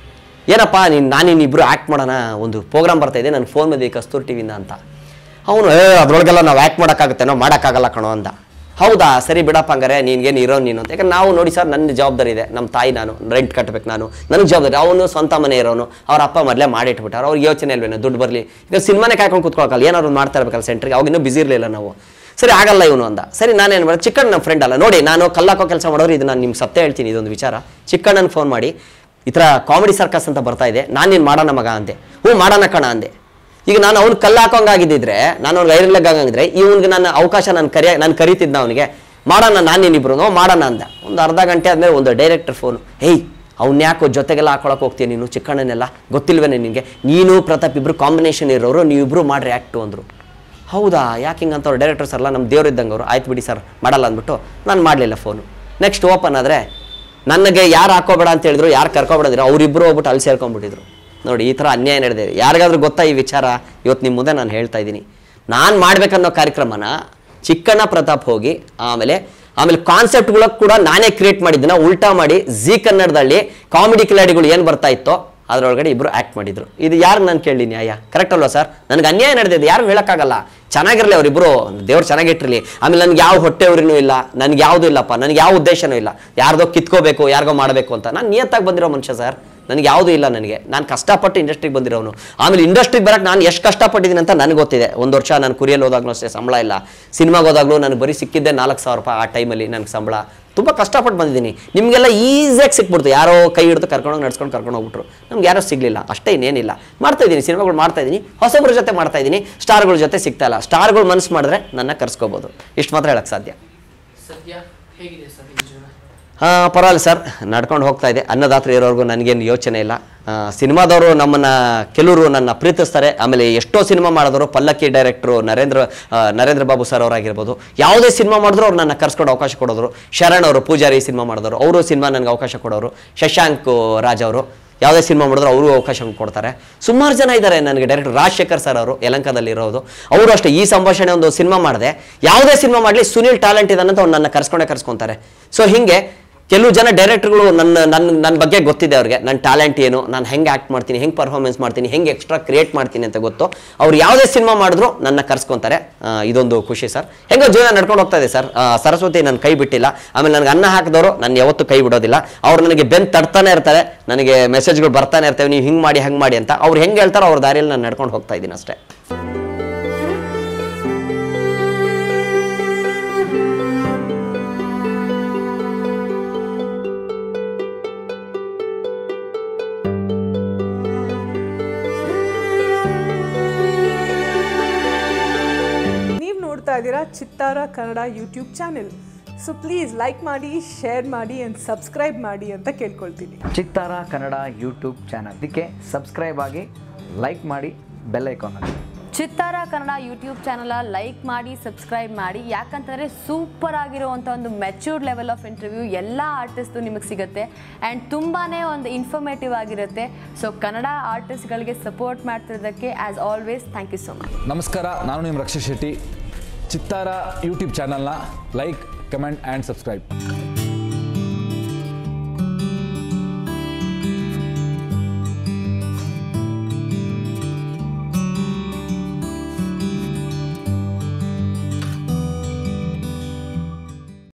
ಏನಪ್ಪ ನೀನು ನಾನು ನೀನಿಬ್ಬರು ಆ್ಯಕ್ಟ್ ಮಾಡೋಣ ಒಂದು ಪ್ರೋಗ್ರಾಮ್ ಬರ್ತಾ ಇದೆ ನನ್ನ ಫೋನ್ ಬಂದಿದೆ ಕಸ್ತೂರ್ ಟಿವಿಯಿಂದ ಅಂತ ಅವನು ಏ ಅದ್ರೊಳಗೆಲ್ಲ ನಾವು ಆ್ಯಕ್ಟ್ ಮಾಡೋಕ್ಕಾಗುತ್ತೆ ನಾವು ಮಾಡೋಕ್ಕಾಗಲ್ಲ ಕಣೋ ಅಂದ ಹೌದಾ ಸರಿ ಬಿಡಪ್ಪ ಹಂಗಾರೆ ನಿನ್ಗೇನು ಇರೋ ನೀನು ಅಂತ ಯಾಕಂದ್ರೆ ನಾವು ನೋಡಿ ಸರ್ ನನ್ನ ಜವಾಬ್ದಾರಿ ಇದೆ ನಮ್ಮ ತಾಯಿ ನಾನು ರೆಂಟ್ ಕಟ್ಟಬೇಕು ನಾನು ನನಗೆ ಜವಾಬ್ದಾರಿ ಅವನು ಸ್ವಂತ ಮನೆ ಇರೋನು ಅವ್ರ ಅಪ್ಪ ಮೊದಲೇ ಮಾಡಿಟ್ಬಿಟ್ಟಾರೆ ಅವ್ರಿಗೆ ಯೋಚನೆ ಇಲ್ವೇನೋ ದುಡ್ಡು ಬರಲಿ ಈಗ ಸಿನಿಮಾನೇ ಕಾಯ್ಕೊಂಡು ಕೂತ್ಕೊಳಕಲ್ಲ ಏನಾದ್ರು ಒಂದು ಮಾಡ್ತಾ ಇರ್ಬೇಕಲ್ಲ ಸೆಂಟ್ರಿಗೆ ಅವಾಗ ಇನ್ನೂ ಬಿಸಿ ಇರಲಿಲ್ಲ ನಾವು ಸರಿ ಆಗಲ್ಲ ಇವನು ಅಂದ ಸರಿ ನಾನೇನು ಮಾಡಿದೆ ಚಿಕ್ಕಣ್ಣ ನಮ್ಮ ಫ್ರೆಂಡ್ ಅಲ್ಲ ನೋಡಿ ನಾನು ಕಲ್ಲಾಕೋ ಕೆಲಸ ಮಾಡೋರು ಇದು ನಾನು ನಿಮ್ಮ ಸತ್ಯ ಹೇಳ್ತೀನಿ ಇದೊಂದು ವಿಚಾರ ಚಿಕ್ಕಣ್ಣನ ಫೋನ್ ಮಾಡಿ ಈ ಥರ ಕಾಮಿಡಿ ಸರ್ಕಸ್ ಅಂತ ಬರ್ತಾ ಇದೆ ನಾನು ನೀನು ಮಾಡೋಣ ಮಗ ಅಂದೆ ಹ್ಞೂ ಮಾಡೋಣ ಕಣ ಅಂದೆ ಈಗ ನಾನು ಅವ್ನು ಕಲ್ಲು ಹಾಕೋಂಗಾಗಿದ್ದಿದ್ರೆ ನಾನು ಅವ್ನಿಗೆ ಐರನ್ ಲೆಗ್ ಆಗಿದ್ರೆ ಇವನಿಗೆ ನನ್ನ ಅವಕಾಶ ನಾನು ಕರಿಯ ನಾನು ಕರಿತಿದ್ದ ಅವನಿಗೆ ಮಾಡೋಣ ನಾನು ನೀನಿಬ್ರು ಮಾಡೋಣ ಅಂದ ಒಂದು ಅರ್ಧ ಗಂಟೆ ಆದಮೇಲೆ ಒಂದು ಡೈರೆಕ್ಟರ್ ಫೋನು ಹೇಯ್ ಅವ್ನು ಯಾಕೋ ಜೊತೆಗೆಲ್ಲ ಹಾಕೊಳಕ್ಕೆ ಹೋಗ್ತೀಯ ನೀನು ಚಿಕ್ಕಣ್ಣನೆಲ್ಲ ಗೊತ್ತಿಲ್ವೇನೆ ನಿನಗೆ ನೀನು ಪ್ರತಾಪ್ ಇಬ್ರು ಕಾಂಬಿನೇಷನ್ ಇರೋರು ನೀವಿಬ್ರು ಮಾಡ್ರಿ ಆ್ಯಕ್ಟು ಅಂದರು ಹೌದಾ ಯಾಕೆ ಹಿಂಗಂತ ಅವ್ರು ಡೈರೆಕ್ಟರ್ ಸರ್ಲ್ಲ ನಮ್ಮ ದೇವ್ರು ಇದ್ದಂಗೆ ಅವರು ಆಯ್ತು ಬಿಡಿ ಸರ್ ಮಾಡಲ್ಲ ಅಂದ್ಬಿಟ್ಟು ನಾನು ಮಾಡಲಿಲ್ಲ ಫೋನು ನೆಕ್ಸ್ಟ್ ಓಪನ್ ಆದರೆ ನನಗೆ ಯಾರು ಹಾಕೋಬೇಡ ಅಂತ ಹೇಳಿದ್ರು ಯಾರು ಕರ್ಕೊಬೇಡಿದ್ರು ಅವರಿಬ್ಬರು ಹೋಗ್ಬಿಟ್ಟು ಅಲ್ಲಿ ಸೇರ್ಕೊಂಡ್ಬಿಟ್ಟಿದ್ರು ನೋಡಿ ಈ ಥರ ಅನ್ಯಾಯ ನಡೆದಿದೆ ಯಾರಿಗಾದ್ರೂ ಗೊತ್ತಾ ಈ ವಿಚಾರ ಇವತ್ತು ನಿಮ್ಮ ಮುಂದೆ ನಾನು ಹೇಳ್ತಾ ಇದ್ದೀನಿ ನಾನು ಮಾಡ್ಬೇಕನ್ನೋ ಕಾರ್ಯಕ್ರಮನ ಚಿಕ್ಕಣ್ಣ ಪ್ರತಾಪ್ ಹೋಗಿ ಆಮೇಲೆ ಆಮೇಲೆ ಕಾನ್ಸೆಪ್ಟ್ಗಳು ಕೂಡ ನಾನೇ ಕ್ರಿಯೇಟ್ ಮಾಡಿದ್ದನ್ನ ಉಲ್ಟಾ ಮಾಡಿ ಜಿ ಕನ್ನಡದಲ್ಲಿ ಕಾಮಿಡಿ ಕಿಲಾಡಿಗಳು ಏನು ಬರ್ತಾ ಇತ್ತೋ ಅದರೊಳಗಡೆ ಇಬ್ರು ಆ್ಯಕ್ಟ್ ಮಾಡಿದ್ರು ಇದು ಯಾರು ನಾನು ಕೇಳಿ ನ್ಯಾಯ ಕರೆಕ್ಟ್ ಅಲ್ವಾ ಸರ್ ನನಗೆ ಅನ್ಯಾಯ ನಡೆದಿದೆ ಯಾರು ಹೇಳೋಕ್ಕಾಗಲ್ಲ ಚೆನ್ನಾಗಿರಲಿ ಅವರಿಬ್ಬರು ದೇವ್ರು ಚೆನ್ನಾಗಿಟ್ಟಿರಲಿ ಆಮೇಲೆ ನನಗೆ ಯಾವ ಹೊಟ್ಟೆ ಉರಿನೂ ಇಲ್ಲ ನನಗೆ ಯಾವುದೂ ಇಲ್ಲಪ್ಪ ನನಗೆ ಯಾವ ಉದ್ದೇಶನೂ ಇಲ್ಲ ಯಾರ್ದೋ ಕಿತ್ಕೋಬೇಕು ಯಾರಿಗೋ ಮಾಡಬೇಕು ಅಂತ ನಾನು ನಿಯತ್ತಾಗಿ ಬಂದಿರೋ ಮನುಷ್ಯ ಸರ್ ನನಗೆ ಯಾವುದೂ ಇಲ್ಲ ನನಗೆ ನಾನು ಕಷ್ಟಪಟ್ಟು ಇಂಡಸ್ಟ್ರಿಗೆ ಬಂದಿರೋನು ಆಮೇಲೆ ಇಂಡಸ್ಟ್ರಿಗೆ ಬರಕ್ಕೆ ನಾನು ಎಷ್ಟು ಕಷ್ಟಪಟ್ಟಿದ್ದೀನಿ ಅಂತ ನನಗೆ ಗೊತ್ತಿದೆ ಒಂದು ವರ್ಷ ನಾನು ಕುರಿಯಲ್ಲಿ ಹೋದಾಗಲೂ ಅಷ್ಟೇ ಸಂಬಳ ಇಲ್ಲ ಸಿನಿಮಾಗೆ ಹೋದಾಗಲೂ ನನಗೆ ಬರೀ ಸಿಕ್ಕಿದ್ದೆ ನಾಲ್ಕು ಸಾವಿರ ರೂಪಾಯಿ ಆ ಟೈಮಲ್ಲಿ ನನಗೆ ಸಂಬಳ ತುಂಬ ಕಷ್ಟಪಟ್ಟು ಬಂದಿದ್ದೀನಿ ನಿಮಗೆಲ್ಲ ಈಸಿಯಾಗಿ ಸಿಕ್ಬಿಡ್ತು ಯಾರೋ ಕೈ ಹಿಡಿದು ಕರ್ಕೊಂಡೋಗಿ ನಡ್ಸ್ಕೊಂಡು ಕರ್ಕೊಂಡು ಹೋಗ್ಬಿಟ್ರು ನಮ್ಗೆ ಯಾರೋ ಸಿಗಲಿಲ್ಲ ಅಷ್ಟೇ ಇನ್ನೇನಿಲ್ಲ ಮಾಡ್ತಾ ಇದ್ದೀನಿ ಸಿನಿಮಾಗಳು ಮಾಡ್ತಾ ಇದ್ದೀನಿ ಹೊಸಬ್ರ ಜೊತೆ ಮಾಡ್ತಾ ಇದ್ದೀನಿ ಸ್ಟಾರ್ಗಳ ಜೊತೆ ಸಿಗ್ತಾ ಇಲ್ಲ ಸ್ಟಾರ್ಗಳು ಮನಸ್ಸು ಮಾಡಿದ್ರೆ ನನ್ನ ಕರ್ಸ್ಕೋಬೋದು ಇಷ್ಟು ಮಾತ್ರ ಹೇಳಕ್ಕೆ ಸಾಧ್ಯ ಸದ್ಯ ಹೇಗಿದೆ ಸರ್ ಈ ಜೀವನ ಹಾಂ ಪರವಾಗಿಲ್ಲ ಸರ್ ನಡ್ಕೊಂಡು ಹೋಗ್ತಾ ಇದೆ ಅನ್ನದಾತ್ರ ಇರೋರ್ಗು ನನಗೇನು ಯೋಚನೆ ಇಲ್ಲ ಆ, ಸಿನಿಮಾದವರು ನಮ್ಮನ್ನು ಕೆಲವರು ನನ್ನ ಪ್ರೀತಿಸ್ತಾರೆ ಆಮೇಲೆ ಎಷ್ಟೋ ಸಿನಿಮಾ ಮಾಡಿದವರು ಪಲ್ಲಕ್ಕಿ ಡೈರೆಕ್ಟ್ರು ನರೇಂದ್ರ ಆ, ನರೇಂದ್ರ ಬಾಬು ಸರ್ ಅವರಾಗಿರ್ಬೋದು ಯಾವುದೇ ಸಿನಿಮಾ ಮಾಡಿದ್ರು ಅವ್ರು ನನ್ನ ಕರ್ಸ್ಕೊಂಡು ಅವಕಾಶ ಕೊಡೋರು ಶರಣ್ ಅವರು ಪೂಜಾರಿ ಸಿನಿಮಾ ಮಾಡಿದವರು ಅವರು ಸಿನಿಮಾ ನನಗೆ ಅವಕಾಶ ಕೊಡೋರು ಶಶಾಂಕ್ ರಾಜ್ ಅವರು ಯಾವುದೇ ಸಿನಿಮಾ ಮಾಡಿದ್ರು ಅವರು ಅವಕಾಶ ಕೊಡ್ತಾರೆ ಸುಮಾರು ಜನ ಇದ್ದಾರೆ ನನಗೆ ಡೈರೆಕ್ಟರ್ ರಾಜಶೇಖರ್ ಸರ್ ಅವರು ಯಲಂಕದಲ್ಲಿ ಇರೋದು ಅವರು ಅಷ್ಟೇ ಈ ಸಂಭಾಷಣೆ ಒಂದು ಸಿನಿಮಾ ಮಾಡಿದೆ ಯಾವುದೇ ಸಿನಿಮಾ ಮಾಡಲಿ ಸುನಿಲ್ ಟ್ಯಾಲೆಂಟ್ ಇದ್ದಾನಂತ ಅವ್ರು ನನ್ನ ಕರ್ಸ್ಕೊಂಡೇ ಕರ್ಸ್ಕೊಂತಾರೆ ಸೊ ಹಿಂಗೆ ಕೆಲವು ಜನ ಡೈರೆಕ್ಟರ್ಗಳು ನನ್ನ ನನ್ನ ನನ್ನ ಬಗ್ಗೆ ಗೊತ್ತಿದೆ ಅವ್ರಿಗೆ ನನ್ನ ಟ್ಯಾಲೆಂಟ್ ಏನು ನಾನು ಹೆಂಗೆ ಆ್ಯಕ್ಟ್ ಮಾಡ್ತೀನಿ ಹೆಂಗೆ ಪರ್ಫಾರ್ಮೆನ್ಸ್ ಮಾಡ್ತೀನಿ ಹೆಂಗೆ ಎಕ್ಸ್ಟ್ರಾ ಕ್ರಿಯೇಟ್ ಮಾಡ್ತೀನಿ ಅಂತ ಗೊತ್ತು ಅವ್ರು ಯಾವುದೇ ಸಿನಿಮಾ ಮಾಡಿದ್ರು ನನ್ನ ಕರ್ಸ್ಕೊಂತಾರೆ ಆ, ಇದೊಂದು ಖುಷಿ ಸರ್ ಹೆಂಗೋ ಜೀವನ ನಡ್ಕೊಂಡು ಹೋಗ್ತಾ ಇದೆ ಸರ್ ಆ, ಸರಸ್ವತಿ ನನ್ನ ಕೈ ಬಿಟ್ಟಿಲ್ಲ ಆಮೇಲೆ ನನಗೆ ಅನ್ನ ಹಾಕಿದವರು ನಾನು ಯಾವತ್ತೂ ಕೈ ಬಿಡೋದಿಲ್ಲ ಅವ್ರು ನನಗೆ ಬೆನ್ ತಡ್ತಾನೆ ಇರ್ತಾರೆ ನನಗೆ ಮೆಸೇಜ್ಗಳು ಬರ್ತಾನೆ ಇರ್ತವೆ ನೀವು ಹಿಂಗೆ ಮಾಡಿ ಹಂಗೆ ಮಾಡಿ ಅಂತ ಅವ್ರು ಹೆಂಗೆ ಹೇಳ್ತಾರೋ ಅವ್ರ ದಾರಿಯಲ್ಲಿ ನಾನು ನಡ್ಕೊಂಡು ಹೋಗ್ತಾ ಇದ್ದೀನಿ ಅಷ್ಟೇ ನೀವು ನೋಡ್ತಾ ಇದ್ದೀರಾ Chittara Kannada YouTube channel so please like ಮಾಡಿ ಶೇರ್ ಮಾಡಿ ಆ್ಯಂಡ್ ಸಬ್ಸ್ಕ್ರೈಬ್ ಮಾಡಿ ಅಂತ ಕೇಳ್ಕೊಳ್ತೀನಿ ಚಿತ್ತಾರ ಕನ್ನಡ ಯೂಟ್ಯೂಬ್ ಚಾನಲ್ ಇದಕ್ಕೆ ಸಬ್ಸ್ಕ್ರೈಬ್ ಆಗಿ ಲೈಕ್ ಮಾಡಿ ಬೆಲ್ ಐಕಾನ್ ಆಗಿ Chittara Kannada YouTube channel like ಮಾಡಿ ಸಬ್ಸ್ಕ್ರೈಬ್ ಮಾಡಿ ಯಾಕಂತಂದರೆ ಸೂಪರ್ ಆಗಿರುವಂಥ ಒಂದು ಮೆಚ್ಯೂರ್ಡ್ ಲೆವೆಲ್ ಆಫ್ ಇಂಟರ್ವ್ಯೂ ಎಲ್ಲ ಆರ್ಟಿಸ್ಟು ನಿಮಗೆ ಸಿಗುತ್ತೆ ಆ್ಯಂಡ್ ತುಂಬಾ ಒಂದು ಇನ್ಫಾರ್ಮೇಟಿವ್ ಆಗಿರುತ್ತೆ ಸೊ ಕನ್ನಡ ಆರ್ಟಿಸ್ಟ್ಗಳಿಗೆ ಸಪೋರ್ಟ್ ಮಾಡ್ತಿರೋದಕ್ಕೆ as always thank you so much ನಮಸ್ಕಾರ ನಾನು ನಿಮ್ಮ ರಕ್ಷಾ ಶೆಟ್ಟಿ ಚಿತ್ತಾರ ಯೂಟ್ಯೂಬ್ ಚಾನಲ್ನ ಲೈಕ್ ಕಮೆಂಟ್ ಆ್ಯಂಡ್ ಸಬ್ಸ್ಕ್ರೈಬ್